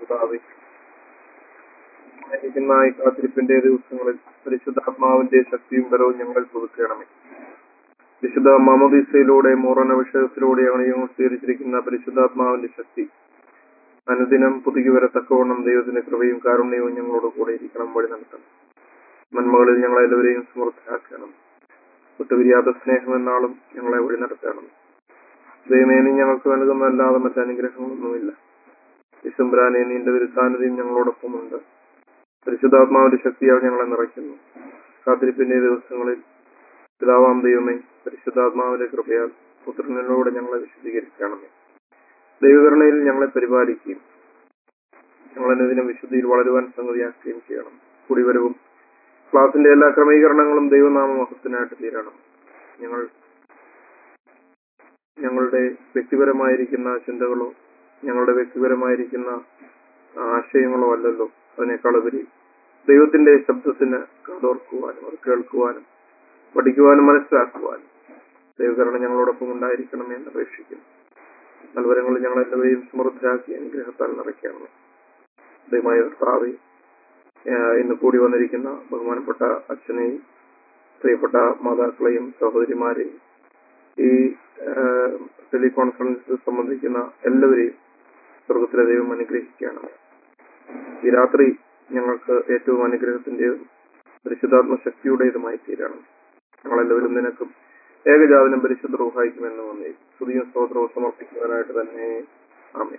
കർത്താവേ ആയിരിക്കുന്ന ഈ കാത്തിരിപ്പിന്റെ ദിവസങ്ങളിൽ പരിശുദ്ധാത്മാവിന്റെ ശക്തിയും ബലവും ഞങ്ങൾ പുതുക്കണമേ വിശുദ്ധ മാമോദീസയിലൂടെ മോറന വിഷയത്തിലൂടെയാണ് ഞങ്ങൾ സ്വീകരിച്ചിരിക്കുന്ന പരിശുദ്ധാത്മാവിന്റെ ശക്തി അനുദിനം പുതുക്കി വരത്തക്കവണ്ണം ദൈവത്തിന്റെ കൃപയും കാരുണ്യവും ഞങ്ങളോട് കൂടെ ഇരിക്കണം വഴി നടത്തണം നന്മകളിൽ ഞങ്ങളെ എല്ലാവരെയും സമൃദ്ധരാക്കണം വിട്ടുപിരിയാത്ത സ്നേഹമെന്നാളും ഞങ്ങളെ വഴി നടത്തണം ദൈവമേ നീ ഞങ്ങൾക്ക് നൽകുന്നതല്ലാതെ മറ്റ് അനുഗ്രഹങ്ങളൊന്നുമില്ല വിശുംബ്രാനെ നിന്റെ വിരുദ്ധാനതയും ഞങ്ങളോടൊപ്പമുണ്ട് പരിശുദ്ധാത്മാവിന്റെ ശക്തിയാൽ ഞങ്ങളെ നിറയ്ക്കുന്നു കാത്തിരിപ്പിന്റെ ദിവസങ്ങളിൽ പിതാവാം ദൈവമേ പരിശുദ്ധാത്മാവിന്റെ കൃപയാൽ പുത്രനിലൂടെ ഞങ്ങളെ വിശദീകരിക്കണമേ ദൈവകരുണയിൽ ഞങ്ങളെ പരിപാലിക്കുകയും ഞങ്ങളതിനും വിശുദ്ധിയിൽ വളരുവാൻ സംഗതിയാക്കുകയും ചെയ്യണം കുടിവരവും ക്ലാസിന്റെ എല്ലാ ക്രമീകരണങ്ങളും ദൈവനാമ മഹത്വത്തിനായിട്ട് തീരണം ഞങ്ങൾ ഞങ്ങളുടെ വ്യക്തിപരമായിരിക്കുന്ന ചിന്തകളോ ഞങ്ങളുടെ വ്യക്തിപരമായിരിക്കുന്ന ആശയങ്ങളോ അല്ലല്ലോ അതിനേക്കാളുപരി ദൈവത്തിന്റെ ശബ്ദത്തിന് കാതോർക്കുവാനും അത് കേൾക്കുവാനും പഠിക്കുവാനും മനസ്സിലാക്കുവാനും ദൈവകരണം ഞങ്ങളോടൊപ്പം ഉണ്ടായിരിക്കണമേ എന്ന് അപേക്ഷിക്കുന്നു നൽവരങ്ങളിൽ ഞങ്ങൾ എല്ലാവരെയും സമൃദ്ധരാക്കി അനുഗ്രഹത്താൽ നിറയ്ക്കണമേ ദൈവമായ കർത്താവെ ആഹ് ഇന്ന് കൂടി വന്നിരിക്കുന്ന ബഹുമാനപ്പെട്ട അച്ഛനെയും പ്രിയപ്പെട്ട മാതാക്കളെയും സഹോദരിമാരെയും ഈ ടെലികോൺഫറൻസ് സംബന്ധിക്കുന്ന എല്ലാവരെയും സ്വർഗത്തിലെ ദൈവം അനുഗ്രഹിക്കുകയാണ് ഈ രാത്രി ഞങ്ങൾക്ക് ഏറ്റവും അനുഗ്രഹത്തിന്റെയും പരിശുദ്ധാത്മ ശക്തിയുടേതുമായി തീരണം ഞങ്ങളെല്ലാവരും നിനക്കും ഏകജാതനും പരിശുദ്ധ റൂഹായിക്കുമെന്ന് വന്നേ സ്തുതിയും സ്തോത്രവും സമർപ്പിക്കുവാനായിട്ട് തന്നെ ആമേ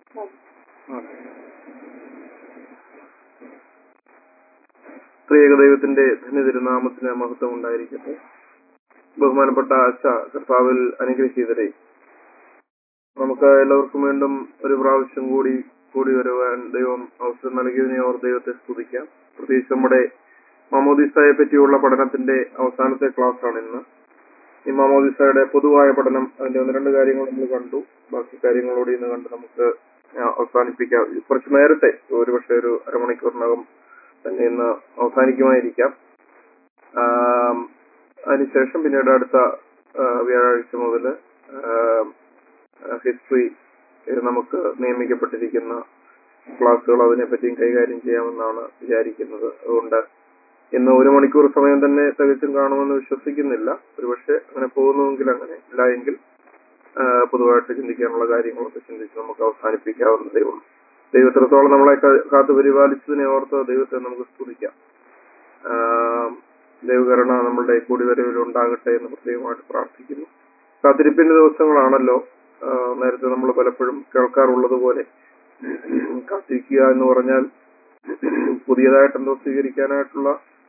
ത്രിയേക ദൈവത്തിന്റെ ധന്യതിരുനാമത്തിന് മഹത്വം ഉണ്ടായിരിക്കട്ടെ ബഹുമാനപ്പെട്ട അച്ഛ കർത്താവിൽ അനുഗ്രഹീതരെ നമുക്ക് എല്ലാവർക്കും വീണ്ടും ഒരു പ്രാവശ്യം കൂടി കൂടി വരുവാൻ ദൈവം അവസരം നൽകിയതിനെ ഓർ ദൈവത്തെ സ്തുതിക്കാം പ്രത്യേകിച്ച് നമ്മുടെ മമോദിസയെ പറ്റിയുള്ള പഠനത്തിന്റെ അവസാനത്തെ ക്ലാസ് ആണ് ഇന്ന് ഈ മമോദിസയുടെ പൊതുവായ പഠനം അതിന്റെ ഒന്ന് രണ്ട് കാര്യങ്ങൾ നമ്മൾ കണ്ടു ബാക്കി കാര്യങ്ങളോട് ഇന്ന് കണ്ട് നമുക്ക് ആ, അവസാനിപ്പിക്കാം കുറച്ച് നേരത്തെ ഒരുപക്ഷെ ഒരു അരമണിക്കൂറിനകം തന്നെ ഇന്ന് അവസാനിക്കുമായിരിക്കാം ആം, അതിനുശേഷം പിന്നീട് അടുത്ത ആ, വ്യാഴാഴ്ച മുതൽ ഹിസ്റ്ററി നമുക്ക് നിയമിക്കപ്പെട്ടിരിക്കുന്ന ക്ലാസ്സുകൾ അതിനെപ്പറ്റിയും കൈകാര്യം ചെയ്യാമെന്നാണ് വിചാരിക്കുന്നത് അതുകൊണ്ട് ഇന്ന് ഒരു മണിക്കൂർ സമയം തന്നെ തികച്ചും കാണുമെന്ന് വിശ്വസിക്കുന്നില്ല ഒരുപക്ഷെ അങ്ങനെ പോകുന്നുവെങ്കിൽ അങ്ങനെ ഇല്ല എങ്കിൽ ആ, പൊതുവായിട്ട് ചിന്തിക്കാനുള്ള കാര്യങ്ങളൊക്കെ ചിന്തിച്ച് നമുക്ക് അവസാനിപ്പിക്കാവുന്നതേ ഉള്ളൂ ദൈവത്രത്തോളം നമ്മളെ കാ- കാത്തു പരിപാലിച്ചതിനെ ഓർത്ത് ദൈവത്തെ നമുക്ക് സ്തുതിക്കാം ആ, ദൈവകരുണ നമ്മളുടെ കൂടിവരവിൽ ഉണ്ടാകട്ടെ എന്ന് പ്രത്യേകമായിട്ട് പ്രാർത്ഥിക്കുന്നു കാത്തിരിപ്പിന്റെ ദിവസങ്ങളാണല്ലോ ആ, നേരത്തെ നമ്മൾ പലപ്പോഴും കേൾക്കാറുള്ളത് പോലെ കാത്തിരിക്കുക എന്ന് പറഞ്ഞാൽ പുതിയതായിട്ട് എന്തോ സ്വീകരിക്കാനായിട്ടുള്ള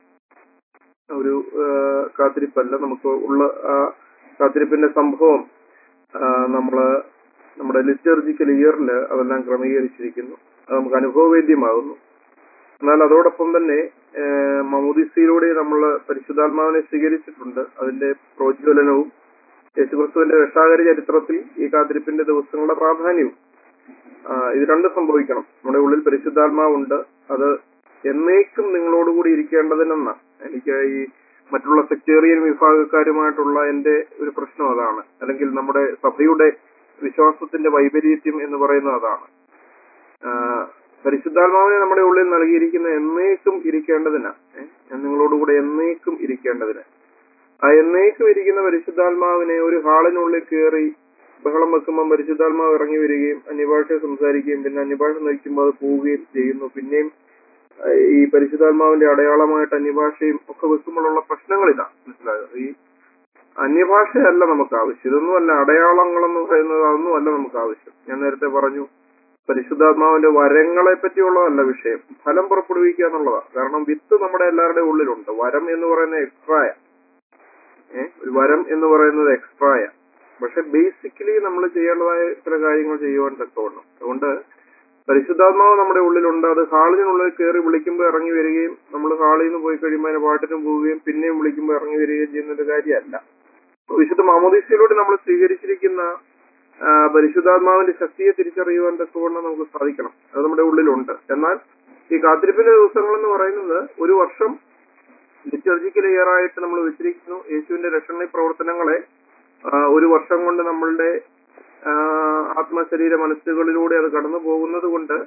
ഒരു ആ, കാത്തിരിപ്പല്ല നമുക്ക് ഉള്ള ആ കാത്തിരിപ്പിന്റെ സംഭവം ആ, നമ്മള് നമ്മുടെ ലിറ്റർജിക്കൽ ഇയറിൽ അതെല്ലാം ക്രമീകരിച്ചിരിക്കുന്നു അത് നമുക്ക് അനുഭവവേദ്യമാകുന്നു എന്നാൽ അതോടൊപ്പം തന്നെ മമൂദിസയിലൂടെ നമ്മൾ പരിശുദ്ധാത്മാവിനെ സ്വീകരിച്ചിട്ടുണ്ട് അതിന്റെ പ്രോജ്വലനവും യേശുക്രിസ്തുവിന്റെ രക്ഷാകര ചരിത്രത്തിൽ ഈ കാത്തിരിപ്പിന്റെ ദിവസങ്ങളുടെ പ്രാധാന്യവും ആ, ഇത് രണ്ടും സംഭവിക്കണം നമ്മുടെ ഉള്ളിൽ പരിശുദ്ധാത്മാവുണ്ട് അത് എന്നേക്കും നിങ്ങളോടുകൂടി ഇരിക്കേണ്ടതിനെന്ന എനിക്ക് ഈ മറ്റുള്ള സെക്ടേറിയൻ വിഭാഗക്കാരുമായിട്ടുള്ള എന്റെ ഒരു പ്രശ്നം അതാണ് അല്ലെങ്കിൽ നമ്മുടെ സഭയുടെ വിശ്വാസത്തിന്റെ വൈപരീത്യം എന്ന് പറയുന്നത് അതാണ് ആ, പരിശുദ്ധാത്മാവിനെ നമ്മുടെ ഉള്ളിൽ നൽകിയിരിക്കുന്ന എന്നേക്കും ഇരിക്കേണ്ടതിനാ ഏഹ് ഞാൻ നിങ്ങളോടുകൂടെ എന്നേക്കും ഇരിക്കേണ്ടതിന് ആ എന്നേക്കും ഇരിക്കുന്ന പരിശുദ്ധാത്മാവിനെ ഒരു ഹാളിനുള്ളിൽ കയറി ബഹളം വെക്കുമ്പോൾ പരിശുദ്ധാത്മാവ് ഇറങ്ങി വരികയും അന്യഭാഷ സംസാരിക്കുകയും പിന്നെ അന്യഭാഷ നയിക്കുമ്പോൾ അത് പോവുകയും ചെയ്യുന്നു പിന്നെയും ആ, ഈ പരിശുദ്ധാത്മാവിന്റെ അടയാളമായിട്ട് അന്യഭാഷയും ഒക്കെ വെക്കുമ്പോഴുള്ള പ്രശ്നങ്ങൾ ഇതാ മനസ്സിലായോ ഈ അന്യഭാഷയല്ല നമുക്ക് ആവശ്യം ഇതൊന്നുമല്ല അടയാളങ്ങളെന്ന് പറയുന്നത് അതൊന്നുമല്ല നമുക്ക് ആവശ്യം ഞാൻ നേരത്തെ പറഞ്ഞു പരിശുദ്ധാത്മാവിന്റെ വരങ്ങളെ പറ്റിയുള്ളതല്ല വിഷയം ഫലം പുറപ്പെടുവിക്കുക എന്നുള്ളതാണ് കാരണം വിത്ത് നമ്മുടെ എല്ലാവരുടെയും ഉള്ളിലുണ്ട് വരം എന്ന് പറയുന്നത് എക്സ്ട്രായ ഏഹ് ഒരു വരം എന്ന് പറയുന്നത് എക്സ്ട്രായ പക്ഷെ ബേസിക്കലി നമ്മൾ ചെയ്യേണ്ടതായ ചില കാര്യങ്ങൾ ചെയ്യുവാൻ തക്കവണ്ണം അതുകൊണ്ട് പരിശുദ്ധാത്മാവ് നമ്മുടെ ഉള്ളിലുണ്ട് അത് ഹാളിനുള്ളിൽ കയറി വിളിക്കുമ്പോൾ ഇറങ്ങി വരികയും നമ്മൾ ഹാളിൽ നിന്ന് പോയി കഴിയുമ്പോൾ അതിന് പാട്ടിനും പോവുകയും പിന്നെയും വിളിക്കുമ്പോൾ ഇറങ്ങി വരികയും ചെയ്യുന്ന ഒരു കാര്യമല്ല അപ്പൊ വിശുദ്ധ മാമോദീസയിലൂടെ നമ്മൾ സ്വീകരിച്ചിരിക്കുന്ന ആ, പരിശുദ്ധാത്മാവിന്റെ ശക്തിയെ തിരിച്ചറിയുവാൻ തക്കവണ്ണം നമുക്ക് സാധിക്കണം അത് നമ്മുടെ ഉള്ളിലുണ്ട് എന്നാൽ ഈ കാത്തിരിപ്പിന്റെ ദിവസങ്ങൾ എന്ന് പറയുന്നത് ഒരു വർഷം ലിറ്റർജിക്കൽ ഇയർ ആയിട്ട് നമ്മൾ വെച്ചിരിക്കുന്നു യേശുവിന്റെ രക്ഷണ പ്രവർത്തനങ്ങളെ ആ, ഒരു വർഷം കൊണ്ട് നമ്മളുടെ ആ, ആത്മശരീര മനസ്സുകളിലൂടെ അത് കടന്നു പോകുന്നത് കൊണ്ട്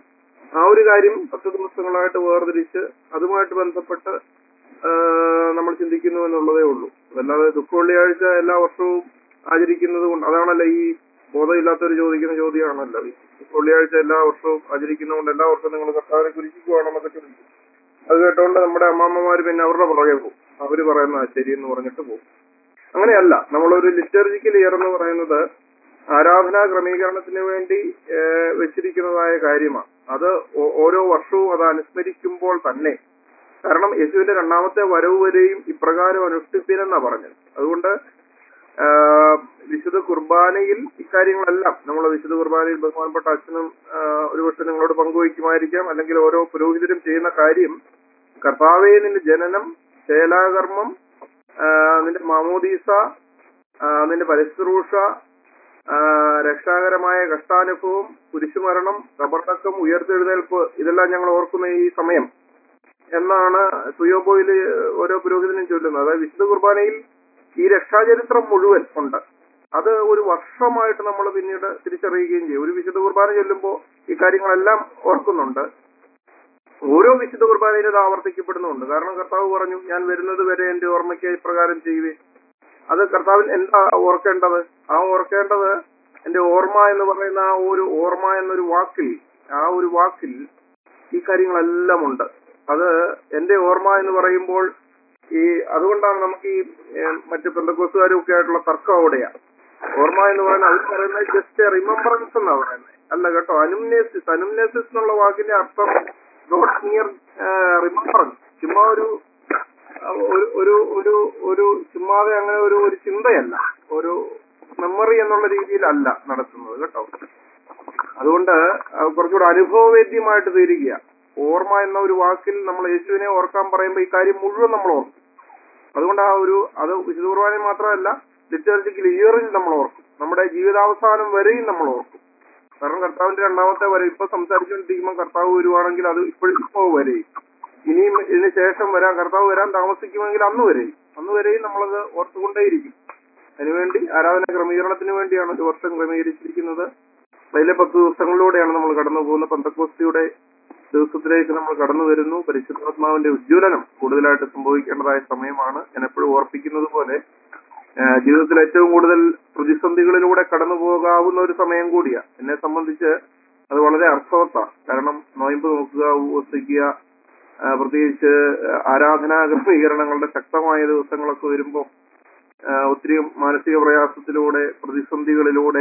ആ ഒരു കാര്യം പത്ത് ദിവസങ്ങളായിട്ട് വേർതിരിച്ച് അതുമായിട്ട് ബന്ധപ്പെട്ട് ആ, നമ്മൾ ചിന്തിക്കുന്നു എന്നുള്ളതേ ഉള്ളൂ അല്ലാതെ ദുഃഖ വെള്ളിയാഴ്ച എല്ലാ വർഷവും ആചരിക്കുന്നത് കൊണ്ട് അതാണല്ലോ ഈ ബോധമില്ലാത്തവർ ചോദിക്കുന്ന ചോദ്യമാണല്ലോ ഈ ദുഃഖ വെള്ളിയാഴ്ച എല്ലാ വർഷവും ആചരിക്കുന്നതുകൊണ്ട് എല്ലാ വർഷവും നിങ്ങൾ കർത്താവിനെ കുരിശിക്കുവാണെന്നൊക്കെ ചോദിക്കും അത് കേട്ടോണ്ട് നമ്മുടെ അമ്മാമ്മമാര് പിന്നെ അവരുടെ പുറകെ പോകും അവര് പറയുന്ന ശരി എന്ന് പറഞ്ഞിട്ട് പോകും അങ്ങനെയല്ല നമ്മളൊരു ലിറ്റർജിക്കൽ ഇയർ എന്ന് പറയുന്നത് ആരാധനാ ക്രമീകരണത്തിന് വേണ്ടി ഏഹ്, വെച്ചിരിക്കുന്നതായ കാര്യമാണ് അത് ഓ- ഓരോ വർഷവും അത് അനുസ്മരിക്കുമ്പോൾ തന്നെ കാരണം യേശുവിന്റെ രണ്ടാമത്തെ വരവ് വരെയും ഇപ്രകാരം അനുഷ്ഠിപ്പിനെന്നാ പറഞ്ഞത് അതുകൊണ്ട് ആഹ്, വിശുദ്ധ കുർബാനയിൽ ഇക്കാര്യങ്ങളെല്ലാം നമ്മൾ വിശുദ്ധ കുർബാനയിൽ ബഹുമാനപ്പെട്ട അച്ഛനും ആഹ്, ഒരുപക്ഷെ നിങ്ങളോട് പങ്കുവയ്ക്കുമായിരിക്കാം അല്ലെങ്കിൽ ഓരോ പുരോഹിതരും ചെയ്യുന്ന കാര്യം കർത്താവേ നിന്റെ ജനനം ശേലാകർമ്മം ആഹ്, നിന്റെ മാമോദീസ ആഹ്, നിന്റെ പരിശ്രൂഷ ആഹ്, രക്ഷാകരമായ കഷ്ടാനുഭവം കുരിശുമരണം കബർടക്കം ഉയർത്തെഴുന്നേൽപ്പ് ഇതെല്ലാം ഞങ്ങൾ ഓർക്കുന്ന ഈ സമയം എന്നാണ് സുയോബോയിൽ ഓരോ പുരോഹിതനും ചൊല്ലുന്നത് അതായത് വിശുദ്ധ കുർബാനയിൽ ഈ രക്ഷാചരിത്രം മുഴുവൻ ഉണ്ട് അത് ഒരു വർഷമായിട്ട് നമ്മൾ പിന്നീട് തിരിച്ചറിയുകയും ചെയ്യും ഒരു വിശുദ്ധ കുർബാന ചൊല്ലുമ്പോൾ ഈ കാര്യങ്ങളെല്ലാം ഓർക്കുന്നുണ്ട് ഓരോ വിശുദ്ധ കുർബാനയിലും ഇത് ആവർത്തിക്കപ്പെടുന്നുണ്ട് കാരണം കർത്താവ് പറഞ്ഞു ഞാൻ വരുന്നത് വരെ എന്റെ ഓർമ്മയ്ക്ക് ഇപ്രകാരം ചെയ്യുവേ അത് കർത്താവിൽ എന്താ ഓർക്കേണ്ടത് ആ ഓർക്കേണ്ടത് എന്റെ ഓർമ്മ എന്ന് പറയുന്ന ആ ഒരു ഓർമ്മ എന്നൊരു വാക്കിൽ ആ ഒരു വാക്കിൽ ഈ കാര്യങ്ങളെല്ലാം ഉണ്ട് അത് എന്റെ ഓർമ്മ എന്ന് പറയുമ്പോൾ ഈ അതുകൊണ്ടാണ് നമുക്ക് ഈ ഏഹ്, മറ്റ് പെന്തക്കോസുകാരും ഒക്കെ ആയിട്ടുള്ള തർക്കം അവിടെയാ ഓർമ്മ എന്ന് പറയുന്നത് അവർ പറയുന്നത് ജസ്റ്റ് റിമംബറൻസ് എന്നാ പറയുന്നത് അല്ല കേട്ടോ അനുംനേസിസ് അനുംനേസിസ് എന്നുള്ള വാക്കിന്റെ അർത്ഥം നോട്ട് നിയർ റിമംബറൻസ് ചുമ്മാ ഒരു അഹ് ഒരു ഒരു ഒരു ഒരു ചുമ്മാതെ അങ്ങനെ ഒരു ഒരു ചിന്തയല്ല ഒരു മെമ്മറി എന്നുള്ള രീതിയിലല്ല നടത്തുന്നത് കേട്ടോ അതുകൊണ്ട് അത് കുറച്ചുകൂടെ അനുഭവവേദ്യമായിട്ട് തീരുക ഓർമ്മ എന്ന ഒരു വാക്കിൽ നമ്മൾ യേശുവിനെ ഓർക്കാൻ പറയുമ്പോൾ ഈ കാര്യം മുഴുവൻ നമ്മൾ ഓർക്കും അതുകൊണ്ട് ആ ഒരു അത് വിശുദ്ധ കുർബാനയിൽ മാത്രമല്ല ലിറ്റർജിക്കൽ ഇയറിൽ നമ്മൾ ഓർക്കും നമ്മുടെ ജീവിതാവസാനം വരെയും നമ്മൾ ഓർക്കും കാരണം കർത്താവിന്റെ രണ്ടാമത്തെ വരെ ഇപ്പൊ സംസാരിച്ചുകൊണ്ടിരിക്കുമ്പോൾ കർത്താവ് വരുവാണെങ്കിൽ അത് ഇപ്പോഴും ഇപ്പോ വരെയും ഇനിയും ഇതിന് ശേഷം വരാൻ കർത്താവ് വരാൻ താമസിക്കുമെങ്കിൽ അന്ന് വരെയും അന്ന് വരെയും നമ്മളത് ഓർത്തുകൊണ്ടേയിരിക്കും അതിനുവേണ്ടി ആരാധന ക്രമീകരണത്തിന് വേണ്ടിയാണ് ഒരു വർഷം ക്രമീകരിച്ചിരിക്കുന്നത് അതിലെ പത്ത് ദിവസങ്ങളിലൂടെയാണ് നമ്മൾ കടന്നു പോകുന്ന പന്തക്കോസ്തിയുടെ ദിവസത്തിലേക്ക് നമ്മൾ കടന്നു വരുന്നു പരിശുദ്ധാത്മാവിന്റെ ഉജ്ജ്വലനം കൂടുതലായിട്ട് സംഭവിക്കേണ്ടതായ സമയമാണ് ഞാൻ എപ്പോഴും ഓർപ്പിക്കുന്നത് പോലെ ആ, ജീവിതത്തിൽ ഏറ്റവും കൂടുതൽ പ്രതിസന്ധികളിലൂടെ കടന്നു പോകാവുന്ന ഒരു സമയം കൂടിയാ എന്നെ സംബന്ധിച്ച് അത് വളരെ അർത്ഥവത്താണ് കാരണം നോയമ്പ് നോക്കുക ഉപവസിക്കുക ആ, പ്രത്യേകിച്ച് ആരാധനാ ക്രമീകരണങ്ങളുടെ ശക്തമായ ദിവസങ്ങളൊക്കെ വരുമ്പോൾ ഒത്തിരി മാനസിക പ്രയാസത്തിലൂടെ പ്രതിസന്ധികളിലൂടെ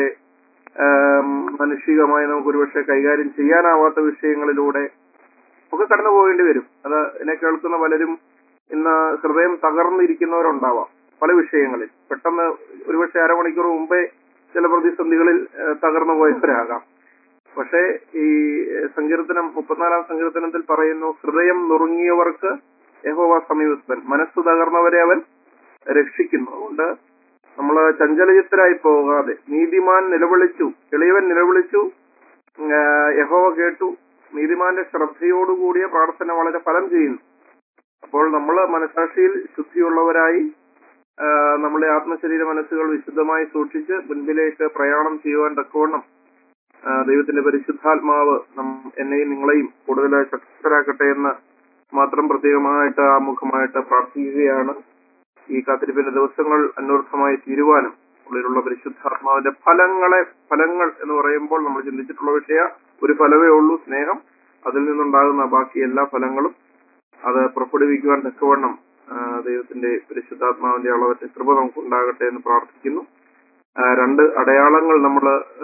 ആം, മാനുഷികമായി നമുക്ക് ഒരുപക്ഷെ കൈകാര്യം ചെയ്യാനാവാത്ത വിഷയങ്ങളിലൂടെ ഒക്കെ കടന്നു പോകേണ്ടി വരും അത് എന്നെ കേൾക്കുന്ന പലരും ഇന്ന് ഹൃദയം തകർന്നിരിക്കുന്നവരുണ്ടാവാം പല വിഷയങ്ങളിൽ പെട്ടെന്ന് ഒരുപക്ഷെ അരമണിക്കൂർ മുമ്പേ ചില പ്രതിസന്ധികളിൽ ഏഹ്, തകർന്നു പോയവരാകാം പക്ഷേ ഈ ഏഹ്, സങ്കീർത്തനം മുപ്പത്തിനാലാം സങ്കീർത്തനത്തിൽ പറയുന്നു ഹൃദയം നുറുങ്ങിയവർക്ക് യഹോവ സമീപസ്ഥൻ മനസ്സ് തകർന്നവരെ അവൻ രക്ഷിക്കുന്നു അതുകൊണ്ട് നമ്മൾ ചഞ്ചലചിത്തരായി പോകാതെ നീതിമാൻ നിലവിളിച്ചു എളിയവൻ നിലവിളിച്ചു ആ, യഹോവ കേട്ടു നീതിമാന്റെ ശ്രദ്ധയോടുകൂടിയ പ്രാർത്ഥന വളരെ ഫലം ചെയ്യുന്നു അപ്പോൾ നമ്മൾ മനസാക്ഷിയിൽ ശുദ്ധിയുള്ളവരായി ആ, നമ്മുടെ ആത്മശരീര മനസ്സുകൾ വിശുദ്ധമായി സൂക്ഷിച്ച് മുൻപിലേക്ക് പ്രയാണം ചെയ്യുവാൻ തക്കവണ്ണം ആ, ദൈവത്തിന്റെ പരിശുദ്ധാത്മാവ് നം- എന്നെയും നിങ്ങളെയും കൂടുതൽ ശക്തരാക്കട്ടെ എന്ന് മാത്രം പ്രത്യേകമായിട്ട് ആമുഖമായിട്ട് പ്രാർത്ഥിക്കുകയാണ് ഈ കാത്തിരിപ്പിന്റെ ദിവസങ്ങൾ അന്വർത്ഥമായി തീരുവാനും ഉള്ളിലുള്ള പരിശുദ്ധാത്മാവിന്റെ ഫലങ്ങളെ ഫലങ്ങൾ എന്ന് പറയുമ്പോൾ നമ്മൾ ചിന്തിച്ചിട്ടുള്ള വിഷയ ഒരു ഫലമേ ഉള്ളൂ സ്നേഹം അതിൽ നിന്നുണ്ടാകുന്ന ബാക്കി എല്ലാ ഫലങ്ങളും അത് പുറപ്പെടുവിക്കുവാൻ തക്കവണ്ണം ആ, ദൈവത്തിന്റെ പരിശുദ്ധാത്മാവിന്റെ അളവറ്റ കൃപ നമുക്കുണ്ടാകട്ടെ എന്ന് പ്രാർത്ഥിക്കുന്നു ആ, രണ്ട് അടയാളങ്ങൾ നമ്മൾ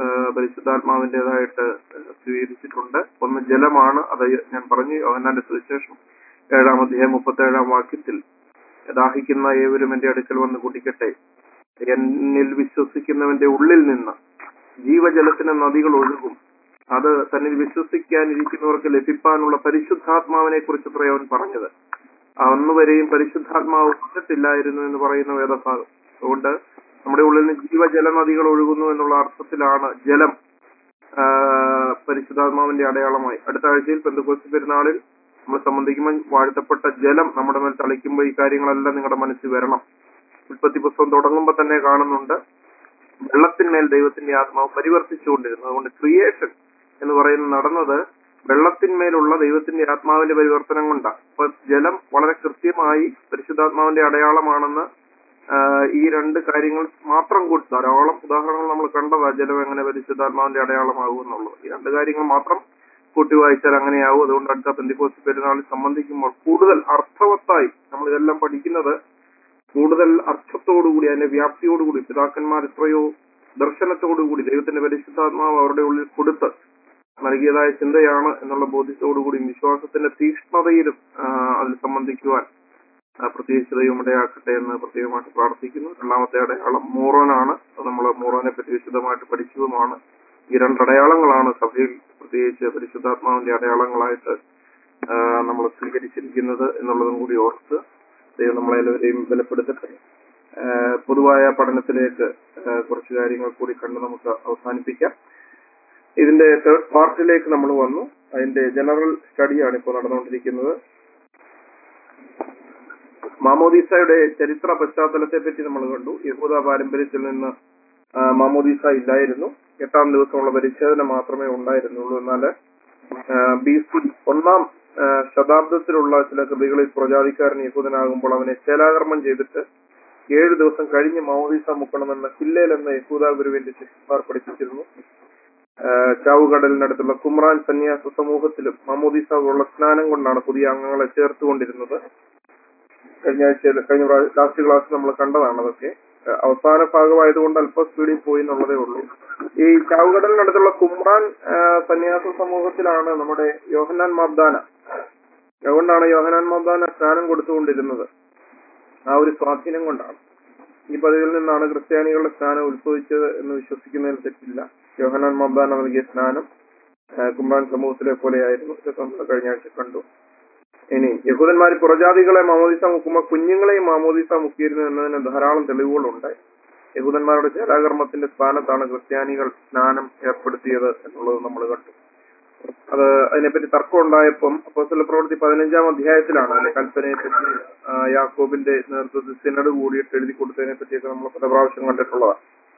പരിശുദ്ധാത്മാവിന്റേതായിട്ട് സ്വീകരിച്ചിട്ടുണ്ട് ഒന്ന് ജലമാണ് അത് ഞാൻ പറഞ്ഞു യോഹന്നാന്റെ സുവിശേഷം ഏഴാം അധ്യായം മുപ്പത്തി ഏഴാം വാക്യത്തിൽ ദാഹിക്കുന്ന ഏവരും എന്റെ അടുക്കൽ വന്ന് കുടിക്കട്ടെ എന്നിൽ വിശ്വസിക്കുന്നവന്റെ ഉള്ളിൽ നിന്ന് ജീവജലത്തിന് നദികൾ ഒഴുകും അത് തന്നിൽ വിശ്വസിക്കാനിരിക്കുന്നവർക്ക് ലഭിക്കാനുള്ള പരിശുദ്ധാത്മാവിനെ കുറിച്ച് അവൻ പറഞ്ഞത് അന്ന് വരെയും പരിശുദ്ധാത്മാവ് വന്നിട്ടില്ലായിരുന്നു എന്ന് പറയുന്ന വേദഭാഗം അതുകൊണ്ട് നമ്മുടെ ഉള്ളിൽ നിന്ന് ജീവജല നദികൾ ഒഴുകുന്നു എന്നുള്ള അർത്ഥത്തിലാണ് ജലം ആ, പരിശുദ്ധാത്മാവിന്റെ അടയാളമായി അടുത്ത ആഴ്ചയിൽ പെന്തക്കോസ്തി പെരുന്നാളിൽ നമ്മൾ സംബന്ധിക്കുമ്പോൾ വാഴ്ത്തപ്പെട്ട ജലം നമ്മുടെ മേൽ തളിക്കുമ്പോൾ ഈ കാര്യങ്ങളെല്ലാം നിങ്ങളുടെ മനസ്സിൽ വരണം ഉൽപ്പത്തി പുസ്തകം തുടങ്ങുമ്പോൾ തന്നെ കാണുന്നുണ്ട് വെള്ളത്തിന്മേൽ ദൈവത്തിന്റെ ആത്മാവ് പരിവർത്തിച്ചുകൊണ്ടിരുന്നു അതുകൊണ്ട് ക്രിയേഷൻ എന്ന് പറയുന്നത് നടന്നത് വെള്ളത്തിന്മേലുള്ള ദൈവത്തിന്റെ ആത്മാവിന്റെ പരിവർത്തനം കൊണ്ടാണ് അപ്പൊ ജലം വളരെ കൃത്യമായി പരിശുദ്ധാത്മാവിന്റെ അടയാളമാണെന്ന് ആ, ഈ രണ്ട് കാര്യങ്ങൾ മാത്രം കൂട്ടി ധാരാളം ഉദാഹരണങ്ങൾ നമ്മൾ കണ്ടതാ ജലം എങ്ങനെ പരിശുദ്ധാത്മാവിന്റെ അടയാളമാകും എന്നുള്ളത് ഈ രണ്ട് കാര്യങ്ങൾ മാത്രം കൂട്ടി വായിച്ചാൽ അങ്ങനെയാവും അതുകൊണ്ട് അടുത്ത പെന്തിക്കോസ് പെരുന്നാളിൽ സംബന്ധിക്കുമ്പോൾ കൂടുതൽ അർത്ഥവത്തായി നമ്മൾ ഇതെല്ലാം പഠിക്കുന്നത് കൂടുതൽ അർത്ഥത്തോടുകൂടി അതിന്റെ വ്യാപ്തിയോടുകൂടി പിതാക്കന്മാർ എത്രയോ ദർശനത്തോടുകൂടി ദൈവത്തിന്റെ പരിശുദ്ധാത്മാവ് അവരുടെ ഉള്ളിൽ കൊടുത്ത് നൽകിയതായ ചിന്തയാണ് എന്നുള്ള ബോധ്യത്തോടുകൂടി വിശ്വാസത്തിന്റെ തീക്ഷ്ണതയിലും ആ, അതിൽ സംബന്ധിക്കുവാൻ ആ, പ്രത്യേകിച്ച് ദൈവം ഇടയാക്കട്ടെ എന്ന് പ്രത്യേകമായിട്ട് പ്രാർത്ഥിക്കുന്നു രണ്ടാമത്തെ അടയാളം മോറോനാണ് നമ്മൾ മോറോനെ പറ്റി വിശദമായിട്ട് പഠിച്ചതുമാണ് ഈ രണ്ട് അടയാളങ്ങളാണ് സഭയിൽ പ്രത്യേകിച്ച് പരിശുദ്ധാത്മാവിന്റെ അടയാളങ്ങളായിട്ട് നമ്മൾ സ്വീകരിച്ചിരിക്കുന്നത് എന്നുള്ളതും കൂടി ഓർത്ത് ദൈവം നമ്മളെല്ലാവരെയും ബലപ്പെടുത്തട്ടെ ആ, പൊതുവായ പഠനത്തിലേക്ക് ആ, കുറച്ച് കാര്യങ്ങൾ കൂടി കണ്ട് നമുക്ക് അവസാനിപ്പിക്കാം ഇതിന്റെ തേർഡ് പാർട്ടിലേക്ക് നമ്മൾ വന്നു അതിന്റെ ജനറൽ സ്റ്റഡിയാണ് ഇപ്പോൾ നടന്നുകൊണ്ടിരിക്കുന്നത് മാമോദീസയുടെ ചരിത്ര പശ്ചാത്തലത്തെ പറ്റി നമ്മൾ കണ്ടു യഹൂദ പാരമ്പര്യത്തിൽ നിന്ന് ആ, മാമോദീസ ഇല്ലായിരുന്നു എട്ടാം ദിവസമുള്ള പരിച്ഛേദന മാത്രമേ ഉണ്ടായിരുന്നുള്ളൂ എന്നാൽ ബി സി ഒന്നാം ആ, ശതാബ്ദത്തിലുള്ള ചില കൃതികളിൽ പ്രജാതിക്കാരൻ യഹൂദനാകുമ്പോൾ അവനെ ചേലാകർമ്മം ചെയ്തിട്ട് ഏഴ് ദിവസം കഴിഞ്ഞ് മാമോദീസ മുക്കണമെന്ന് ഹില്ലേൽ എന്ന യഹൂദ ഗുരുവിന്റെ ശിഷ്യന്മാർ പഠിപ്പിച്ചിരുന്നു ആ, ചാവുകടലിനടുത്തുള്ള കുമ്രാൻ സന്യാസ സമൂഹത്തിലും മാമോദീസ ഉള്ള സ്നാനം കൊണ്ടാണ് പുതിയ അംഗങ്ങളെ ചേർത്തുകൊണ്ടിരുന്നത് കഴിഞ്ഞ ആഴ്ചയിൽ കഴിഞ്ഞ ലാസ്റ്റ് ക്ലാസ് നമ്മൾ കണ്ടതാണ് അതൊക്കെ ഏഹ് അവസാന ഭാഗമായതുകൊണ്ട് അല്പം സ്പീഡിൽ പോയി എന്നുള്ളതേ ഉള്ളൂ ഈ ചാവുകടലിനടുത്തുള്ള കുമ്രാൻ ഏഹ് സന്യാസ സമൂഹത്തിലാണ് നമ്മുടെ യോഹന്നാൻ മാബ്ദാന അതുകൊണ്ടാണ് യോഹന്നാൻ മാബ്ദാന സ്നാനം കൊടുത്തുകൊണ്ടിരുന്നത് ആ ഒരു സ്വാധീനം കൊണ്ടാണ് ഈ പദവിയിൽ നിന്നാണ് ക്രിസ്ത്യാനികളുടെ സ്നാനം ഉത്ഭവിച്ചത് എന്ന് വിശ്വസിക്കുന്നതിൽ തെറ്റില്ല യോഹന്നാൻ മാബ്ദാന നൽകിയ സ്നാനം ഏഹ് കുമ്രാൻ സമൂഹത്തിലെ പോലെയായിരുന്നു ഇതൊക്കെ നമ്മൾ കഴിഞ്ഞ ആഴ്ച കണ്ടു ഇനി യഹൂദന്മാർ പുറജാതികളെ മാമോദിസ മുക്കുമ്പോൾ കുഞ്ഞുങ്ങളെയും മാമോദിസ മുക്കിയിരുന്നു എന്നതിന് ധാരാളം തെളിവുകളുണ്ട് യഹൂദന്മാരുടെ ജലാകർമ്മത്തിന്റെ സ്ഥാനത്താണ് ക്രിസ്ത്യാനികൾ സ്നാനം ഏർപ്പെടുത്തിയത് എന്നുള്ളത് നമ്മൾ കണ്ടു അത് അതിനെപ്പറ്റി തർക്കം ഉണ്ടായപ്പം അപ്പോസ്തല പ്രവൃത്തി പതിനഞ്ചാം അധ്യായത്തിലാണ് അതിന്റെ കൽപ്പനയെ പറ്റി ആ, യാക്കോബിന്റെ നേതൃത്വത്തിൽ സിനഡ് കൂടിയിട്ട് എഴുതി കൊടുത്തതിനെ പറ്റിയൊക്കെ നമ്മൾ പല പ്രാവശ്യം കണ്ടിട്ടുള്ളതാണ്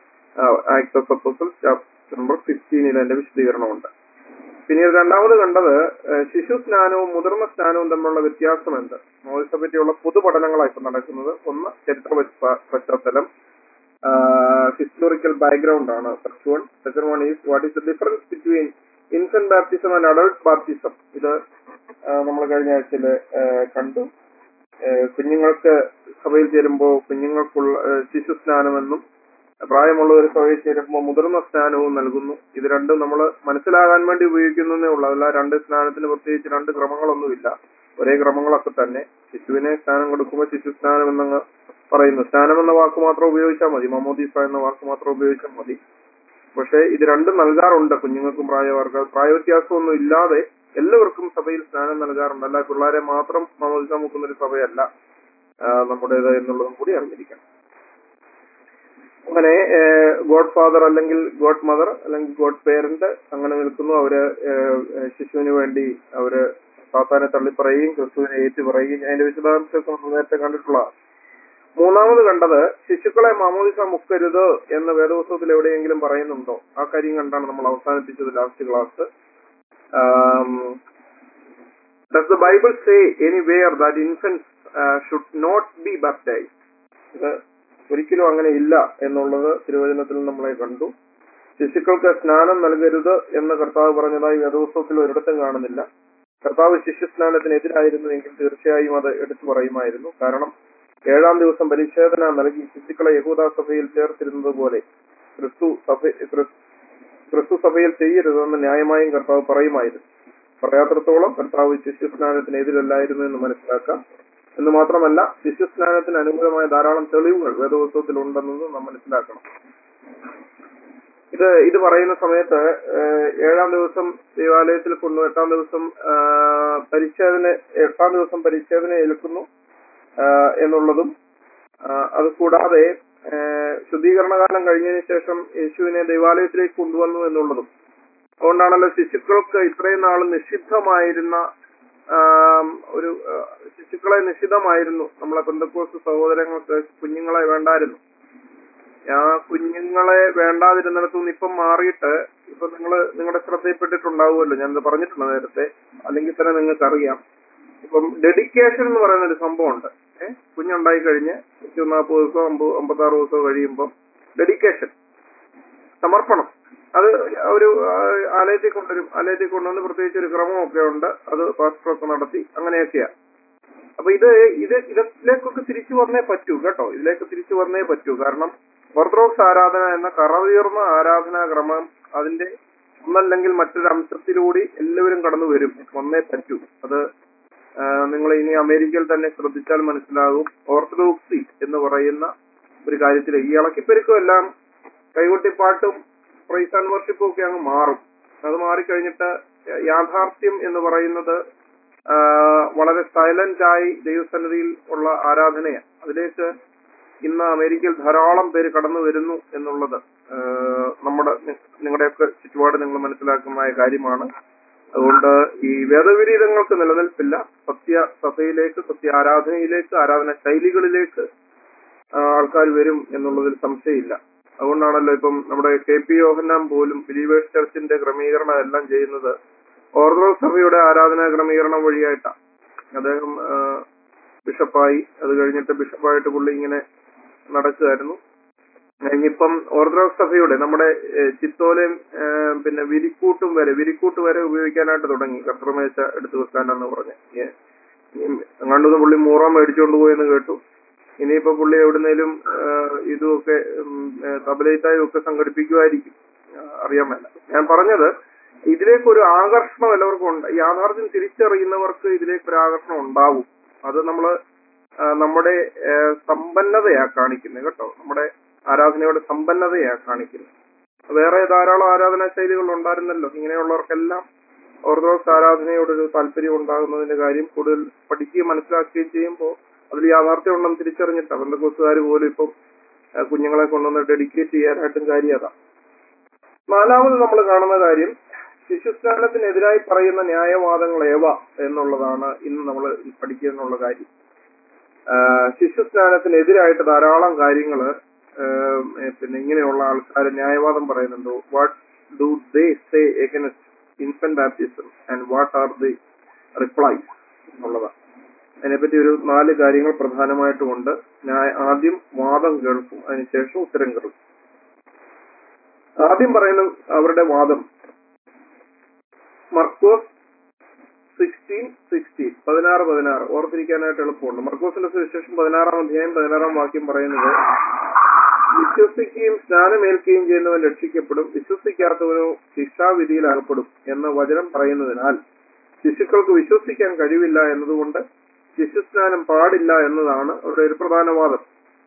act of apostles chapter number ഫിഫ്റ്റീനിൽ അതിന്റെ വിശദീകരണമുണ്ട് പിന്നീട് രണ്ടാമത് കണ്ടത് ഏഹ്, ശിശു സ്നാനവും മുതിർന്ന സ്നാനവും തമ്മിലുള്ള വ്യത്യാസം എന്ത് മോദിസെ പറ്റിയുള്ള പൊതുപഠനങ്ങളാണ് ഇപ്പൊ നടക്കുന്നത് ഒന്ന് ചരിത്ര പശ്ചാ- പശ്ചാത്തലം ഹിസ്റ്റോറിക്കൽ ബാക്ക്ഗ്രൗണ്ട് ആണ് first one second one is what is the difference between infant baptism and adult baptism ഇത് നമ്മൾ കഴിഞ്ഞ ആഴ്ചയിൽ കണ്ടു ഏഹ്, കുഞ്ഞുങ്ങൾക്ക് സഭയിൽ ചേരുമ്പോൾ കുഞ്ഞുങ്ങൾക്കുള്ള ഏഹ്, ശിശു സ്നാനമെന്നും പ്രായമുള്ളവർ സഭയിൽ ചേരുമ്പോൾ മുതിർന്ന സ്നാനവും നൽകുന്നു ഇത് രണ്ടും നമ്മൾ മനസ്സിലാകാൻ വേണ്ടി ഉപയോഗിക്കുന്നതേ ഉള്ളൂ അതല്ല രണ്ട് സ്നാനത്തിന് പ്രത്യേകിച്ച് രണ്ട് ക്രമങ്ങളൊന്നുമില്ല ഒരേ ക്രമങ്ങളൊക്കെ തന്നെ ശിശുവിനെ സ്നാനം കൊടുക്കുമ്പോൾ ശിശു സ്നാനം എന്നങ്ങ് പറയുന്നു സ്നാനം എന്ന വാക്ക് മാത്രം ഉപയോഗിച്ചാൽ മതി മമോദീസ എന്ന വാക്ക് മാത്രം ഉപയോഗിച്ചാൽ മതി പക്ഷേ ഇത് രണ്ടും നൽകാറുണ്ട് കുഞ്ഞുങ്ങൾക്കും പ്രായവർക്ക് പ്രായവ്യത്യാസമൊന്നും ഇല്ലാതെ എല്ലാവർക്കും സഭയിൽ സ്നാനം നൽകാറുണ്ട് അല്ല പിള്ളേരെ മാത്രം മമോദിസ മുക്കുന്ന ഒരു സഭയല്ല ആ, നമ്മുടേത് എന്നുള്ളതും കൂടി അറിഞ്ഞിരിക്കണം അങ്ങനെ ഗോഡ് ഫാദർ അല്ലെങ്കിൽ ഗോഡ് മദർ അല്ലെങ്കിൽ ഗോഡ് പേരന്റ് അങ്ങനെ നിൽക്കുന്നു അവര് ഏഹ്, ഏഹ്, ശിശുവിന് വേണ്ടി അവര് സാത്താനെ തള്ളിപ്പറയുകയും ക്രിസ്തുവിനെ ഏറ്റു പറയുകയും അതിന്റെ വിശദാംശമൊക്കെ നമ്മൾ നേരത്തെ കണ്ടിട്ടുള്ളതാണ് മൂന്നാമത് കണ്ടത് ശിശുക്കളെ മാമോദിസ മുക്കരുത് എന്ന് വേദപുസ്തകത്തിൽ എവിടെയെങ്കിലും പറയുന്നുണ്ടോ ആ കാര്യം കണ്ടാണ് നമ്മൾ അവസാനിപ്പിച്ചത് last class does the Bible say anywhere that infants should not be baptize ഇത് ഒരിക്കലും അങ്ങനെ ഇല്ല എന്നുള്ളത് തിരുവചനത്തിൽ നമ്മളെ കണ്ടു ശിശുക്കൾക്ക് സ്നാനം നൽകരുത് എന്ന് കർത്താവ് പറഞ്ഞതായി വേദപുസ്തകത്തിൽ ഒരിടത്തും കാണുന്നില്ല കർത്താവ് ശിശു സ്നാനത്തിനെതിരായിരുന്നു എങ്കിൽ തീർച്ചയായും അത് എടുത്തു പറയുമായിരുന്നു കാരണം ഏഴാം ദിവസം പരിച്ഛേദന നൽകി ശിശുക്കളെ യഹൂദ സഭയിൽ ചേർത്തിരുന്നത് പോലെ ക്രിസ്തു സഭ ക്രിസ്- ക്രിസ്തു സഭയിൽ ചെയ്യരുതെന്ന് ന്യായമായും കർത്താവ് പറയുമായിരുന്നു പറയാത്തിടത്തോളം കർത്താവ് ശിശു സ്നാനത്തിനെതിരല്ലായിരുന്നു എന്ന് മനസ്സിലാക്കാം എന്ന് മാത്രമല്ല ശിശു സ്നാനത്തിന് അനുകൂലമായ ധാരാളം തെളിവുകൾ വേദപുസ്തകത്തിൽ ഉണ്ടെന്നത് നാം മനസ്സിലാക്കണം ഇത് ഇത് പറയുന്ന സമയത്ത് ഏഹ്, ഏഴാം ദിവസം ദേവാലയത്തിൽ കൊണ്ടു എട്ടാം ദിവസം ആഹ്, പരിച്ഛേദന എട്ടാം ദിവസം പരിച്ഛേദന ഏൽക്കുന്നു ആഹ്, എന്നുള്ളതും ആഹ്, അത് കൂടാതെ ഏഹ്, ശുദ്ധീകരണകാലം കഴിഞ്ഞതിന് ശേഷം യേശുവിനെ ദൈവാലയത്തിലേക്ക് കൊണ്ടുവന്നു എന്നുള്ളതും അതുകൊണ്ടാണല്ലോ ശിശുക്കൾക്ക് ഇത്രയും നാൾ നിഷിദ്ധമായിരുന്ന ആം, ഒരു ആ, ശിശുക്കളെ നിഷിദ്ധമായിരുന്നു നമ്മളെ ബന്ധക്കോസ് സഹോദരങ്ങൾക്ക് കുഞ്ഞുങ്ങളെ വേണ്ടായിരുന്നു ആ കുഞ്ഞുങ്ങളെ വേണ്ടാതിരുന്നിടത്തു നിന്ന് ഇപ്പം മാറിയിട്ട് ഇപ്പൊ നിങ്ങൾ നിങ്ങളുടെ ശ്രദ്ധയിൽപ്പെട്ടിട്ടുണ്ടാവുമല്ലോ ഞാനത് പറഞ്ഞിട്ടുണ്ട് നേരത്തെ അല്ലെങ്കിൽ തന്നെ നിങ്ങൾക്ക് അറിയാം ഇപ്പം ഡെഡിക്കേഷൻ എന്ന് പറയുന്ന ഒരു സംഭവമുണ്ട് ഏഹ് കുഞ്ഞുണ്ടായി കഴിഞ്ഞ് നൂറ്റി നാൽപ്പത് ദിവസമോ അമ്പത് അമ്പത്താറ് ദിവസമോ കഴിയുമ്പോൾ ഡെഡിക്കേഷൻ സമർപ്പണം അത് ഒരു ആ, ആലയത്തിൽ കൊണ്ടുവരും ആലയത്തിൽ കൊണ്ടുവന്ന് പ്രത്യേകിച്ച് ഒരു ക്രമമൊക്കെ ഉണ്ട് അത് പാസ്റ്ററൊക്കെ നടത്തി അങ്ങനെയൊക്കെയാ അപ്പൊ ഇത് ഇത് ഇതിലേക്കൊക്കെ തിരിച്ചു വന്നേ പറ്റൂ കേട്ടോ ഇതിലേക്ക് തിരിച്ചു വന്നേ പറ്റൂ കാരണം ഓർത്തഡോക്സ് ആരാധന എന്ന കറവീർന്ന ആരാധനാക്രമം അതിന്റെ ഒന്നല്ലെങ്കിൽ മറ്റൊരു അംശത്തിലൂടെ എല്ലാവരും കടന്നു വരും വന്നേ പറ്റൂ അത് നിങ്ങൾ ഇനി അമേരിക്കയിൽ തന്നെ ശ്രദ്ധിച്ചാൽ മനസ്സിലാകും ഓർത്തഡോക്സി എന്ന് പറയുന്ന ഒരു കാര്യത്തിൽ ഈ ഇളക്കിപ്പെരുക്കും എല്ലാം കൈകൊട്ടിപ്പാട്ടും പ്രൈസ് ആൻഡ് വർഷിപ്പും ഒക്കെ അങ്ങ് മാറും അത് മാറിക്കഴിഞ്ഞിട്ട് യാഥാർത്ഥ്യം എന്ന് പറയുന്നത് ആ, വളരെ സൈലന്റ് ആയി ദൈവസന്നിധിയിൽ ഉള്ള ആരാധനയാണ് അതിലേക്ക് ഇന്ന് അമേരിക്കയിൽ ധാരാളം പേര് കടന്നു വരുന്നു എന്നുള്ളത് ആ, നമ്മുടെ നി- നിങ്ങളുടെയൊക്കെ ചുറ്റുപാട് നിങ്ങൾ മനസ്സിലാക്കുന്ന കാര്യമാണ് അതുകൊണ്ട് ഈ വേദവിരീതങ്ങൾക്ക് നിലനിൽപ്പില്ല സത്യ സഭയിലേക്ക് സത്യ ആരാധനയിലേക്ക് ആരാധന ശൈലികളിലേക്ക് ആൾക്കാർ വരും എന്നുള്ളതിൽ സംശയമില്ല അതുകൊണ്ടാണല്ലോ ഇപ്പം നമ്മുടെ കെ പി യോഹന്നാൻ പോലും ബിലീവേഴ്സ് ചർച്ചിന്റെ ക്രമീകരണം എല്ലാം ചെയ്യുന്നത് ഓർത്തഡോക്സ് സഭയുടെ ആരാധനാ ക്രമീകരണം വഴിയായിട്ടാണ് അദ്ദേഹം ആ, ബിഷപ്പായി അത് കഴിഞ്ഞിട്ട് ബിഷപ്പായിട്ട് പുള്ളി ഇങ്ങനെ നടക്കുമായിരുന്നു ഇനിയിപ്പം ഓർത്തഡോക്സ് സഭയുടെ നമ്മുടെ ഏഹ്, ചിത്തോലയും ഏഹ്, പിന്നെ വിരിക്കൂട്ടും വരെ വിരിക്കൂട്ട് വരെ ഉപയോഗിക്കാനായിട്ട് തുടങ്ങി കർത്തൃമേശ എടുത്തു വെക്കാനെന്ന് പറഞ്ഞ് ഏഹ്, ഇനി എങ്ങാണ്ടൊന്ന് പുള്ളി മൂറം മേടിച്ചുകൊണ്ട് പോയെന്ന് കേട്ടു ഇനിയിപ്പോ പുള്ളി എവിടുന്നേലും ഏഹ്, ഇതുമൊക്കെ ഉം, ഏഹ്, തബലയിത്തായും ഒക്കെ സംഘടിപ്പിക്കുമായിരിക്കും ആഹ്, അറിയാൻ മേല ഞാൻ പറഞ്ഞത് ഇതിലേക്ക് ഒരു ആകർഷണം എല്ലാവർക്കും ഉണ്ട് ഈ യാഥാർത്ഥ്യം തിരിച്ചറിയുന്നവർക്ക് ഇതിലേക്ക് ഒരു ആകർഷണം ഉണ്ടാവും അത് നമ്മള് ആ, നമ്മുടെ ആ, സമ്പന്നതയാ കാണിക്കുന്നത് കേട്ടോ നമ്മുടെ ആരാധനയുടെ സമ്പന്നതയാ കാണിക്കുന്നത് വേറെ ധാരാളം ആരാധനാ ശൈലികൾ ഉണ്ടായിരുന്നല്ലോ ഇങ്ങനെയുള്ളവർക്കെല്ലാം ഓർത്തഡോക്സ് ആരാധനയോടൊരു താല്പര്യം ഉണ്ടാകുന്നതിന്റെ കാര്യം കൂടുതൽ പഠിക്കുകയും മനസ്സിലാക്കുകയും ചെയ്യുമ്പോൾ അതിൽ യാഥാർത്ഥ്യം ഉണ്ടെന്ന് തിരിച്ചറിഞ്ഞിട്ടാണ് ബന്ധുക്കോസുകാർ പോലും ഇപ്പം ആ, കുഞ്ഞുങ്ങളെ കൊണ്ടുവന്ന് ഡെഡിക്കേറ്റ് ചെയ്യാനായിട്ടും കാര്യം അതാ നാലാമത് നമ്മൾ കാണുന്ന കാര്യം ശിശുസ്നാനത്തിനെതിരായി പറയുന്ന ന്യായവാദങ്ങൾ ഏവ എന്നുള്ളതാണ് ഇന്ന് നമ്മൾ പഠിക്കുക എന്നുള്ള കാര്യം ആഹ് ശിശുസ്നാനത്തിനെതിരായിട്ട് ധാരാളം കാര്യങ്ങൾ പിന്നെ ഇങ്ങനെയുള്ള ആൾക്കാർ ന്യായവാദം പറയുന്നുണ്ട് what do they say against infant baptism and what are the replies എന്നുള്ളതാണ് അതിനെപ്പറ്റി ഒരു നാല് കാര്യങ്ങൾ പ്രധാനമായിട്ടുമുണ്ട് ഞാൻ ആദ്യം വാദം കേൾക്കും അതിനുശേഷം ഉത്തരം കേൾക്കും ആദ്യം പറയുന്ന അവരുടെ വാദം മർക്കോസ് സിക്സ്റ്റീൻ സിക്സ്റ്റീൻ പതിനാറ് പതിനാറ് ഓർത്തിരിക്കാനായിട്ട് എളുപ്പമുണ്ട് മർക്കോസിന്റെ സുവിശേഷം പതിനാറാം അധ്യായം പതിനാറാം വാക്യം പറയുന്നത് വിശ്വസിക്കുകയും സ്നാനമേൽക്കുകയും ചെയ്യുന്നവൻ രക്ഷിക്കപ്പെടും വിശ്വസിക്കാത്തവനോ ശിക്ഷാവിധിയിൽ അകപ്പെടും എന്ന വചനം പറയുന്നതിനാൽ ശിശുക്കൾക്ക് വിശ്വസിക്കാൻ കഴിവില്ല എന്നതുകൊണ്ട് ശിശുസ്നാനം പാടില്ല എന്നതാണ് അവരുടെ ഒരു പ്രധാന വാദം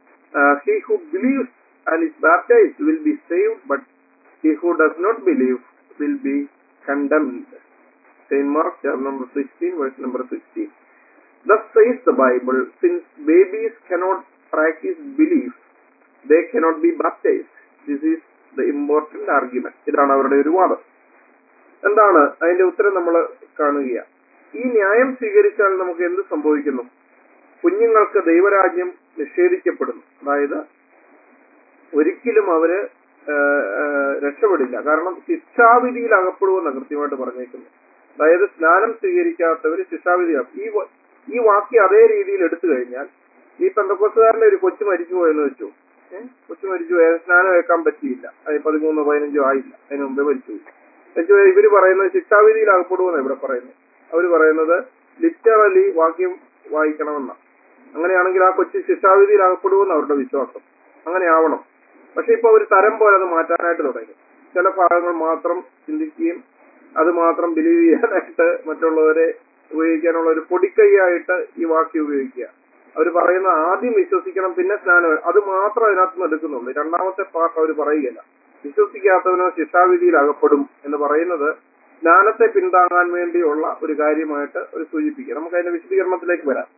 he who believes and is baptized will be save but he who does not believe will be condemned Saint Mark chapter number 16 verse number 16 Thus says the Bible since babies cannot practice belief they cannot be baptized this is the important argument ഇതാണ് അവരുടെ ഒരു വാദം എന്താണ് അതിന്റെ ഉത്തരം നമ്മൾ കാണുക ഈ ന്യായം സ്വീകരിച്ചാൽ നമുക്ക് എന്ത് സംഭവിക്കുന്നു കുഞ്ഞുങ്ങൾക്ക് ദൈവരാജ്യം നിഷേധിക്കപ്പെടുന്നു അതായത് ഒരിക്കലും അവര് ആ, ആ, രക്ഷപ്പെടില്ല കാരണം ശിക്ഷാവിധിയിൽ അകപ്പെടുമെന്ന് കൃത്യമായിട്ട് പറഞ്ഞേക്കുന്നു അതായത് സ്നാനം സ്വീകരിക്കാത്തവര് ശിക്ഷാവിധിയാകും ഈ വ- ഈ വാക്യം അതേ രീതിയിൽ എടുത്തു കഴിഞ്ഞാൽ ഈ പെന്തക്കോസുകാരന്റെ ഒരു കൊച്ചു മരിച്ചു പോയെന്ന് വെച്ചു ഏഹ് കൊച്ചു മരിച്ചു പോയ സ്നാനം വെക്കാൻ പറ്റിയില്ല അത് പതിമൂന്നോ പതിനഞ്ചോ ആയില്ല അതിന് മുമ്പേ മരിച്ചു പോയി മരിച്ചു പോയ ഇവര് പറയുന്നത് ശിക്ഷാവിധിയിൽ അകപ്പെടുമെന്ന് ഇവിടെ പറയുന്നത് അവര് പറയുന്നത് ലിറ്ററലി വാക്യം വായിക്കണമെന്ന അങ്ങനെയാണെങ്കിൽ ആ കൊച്ചു ശിക്ഷാവിധിയിൽ അകപ്പെടുമെന്ന് അവരുടെ വിശ്വാസം അങ്ങനെ ആവണം പക്ഷെ ഇപ്പൊ ഒരു തരം പോലെ അത് മാറ്റാനായിട്ട് തുടങ്ങി ചില ഭാഗങ്ങൾ മാത്രം ചിന്തിക്കുകയും അത് മാത്രം ബിലീവ് ചെയ്യാനായിട്ട് മറ്റുള്ളവരെ ഉപയോഗിക്കാനുള്ള ഒരു പൊടിക്കൈയായിട്ട് ഈ വാക്യം ഉപയോഗിക്കുക അവർ പറയുന്ന ആദ്യം വിശ്വസിക്കണം പിന്നെ സ്നാനം അത് മാത്രം അതിനകത്ത് നിന്ന് എടുക്കുന്നുള്ളൂ രണ്ടാമത്തെ പാർട്ട് അവർ പറയുകയില്ല വിശ്വസിക്കാത്തവനോ ശിക്ഷാവിധിയിൽ അകപ്പെടും എന്ന് പറയുന്നത് സ്നാനത്തെ പിന്താങ്ങാൻ വേണ്ടിയുള്ള ഒരു കാര്യമായിട്ട് ഒരു സൂചിപ്പിക്കുക നമുക്ക് അതിന്റെ വിശദീകരണത്തിലേക്ക് വരാം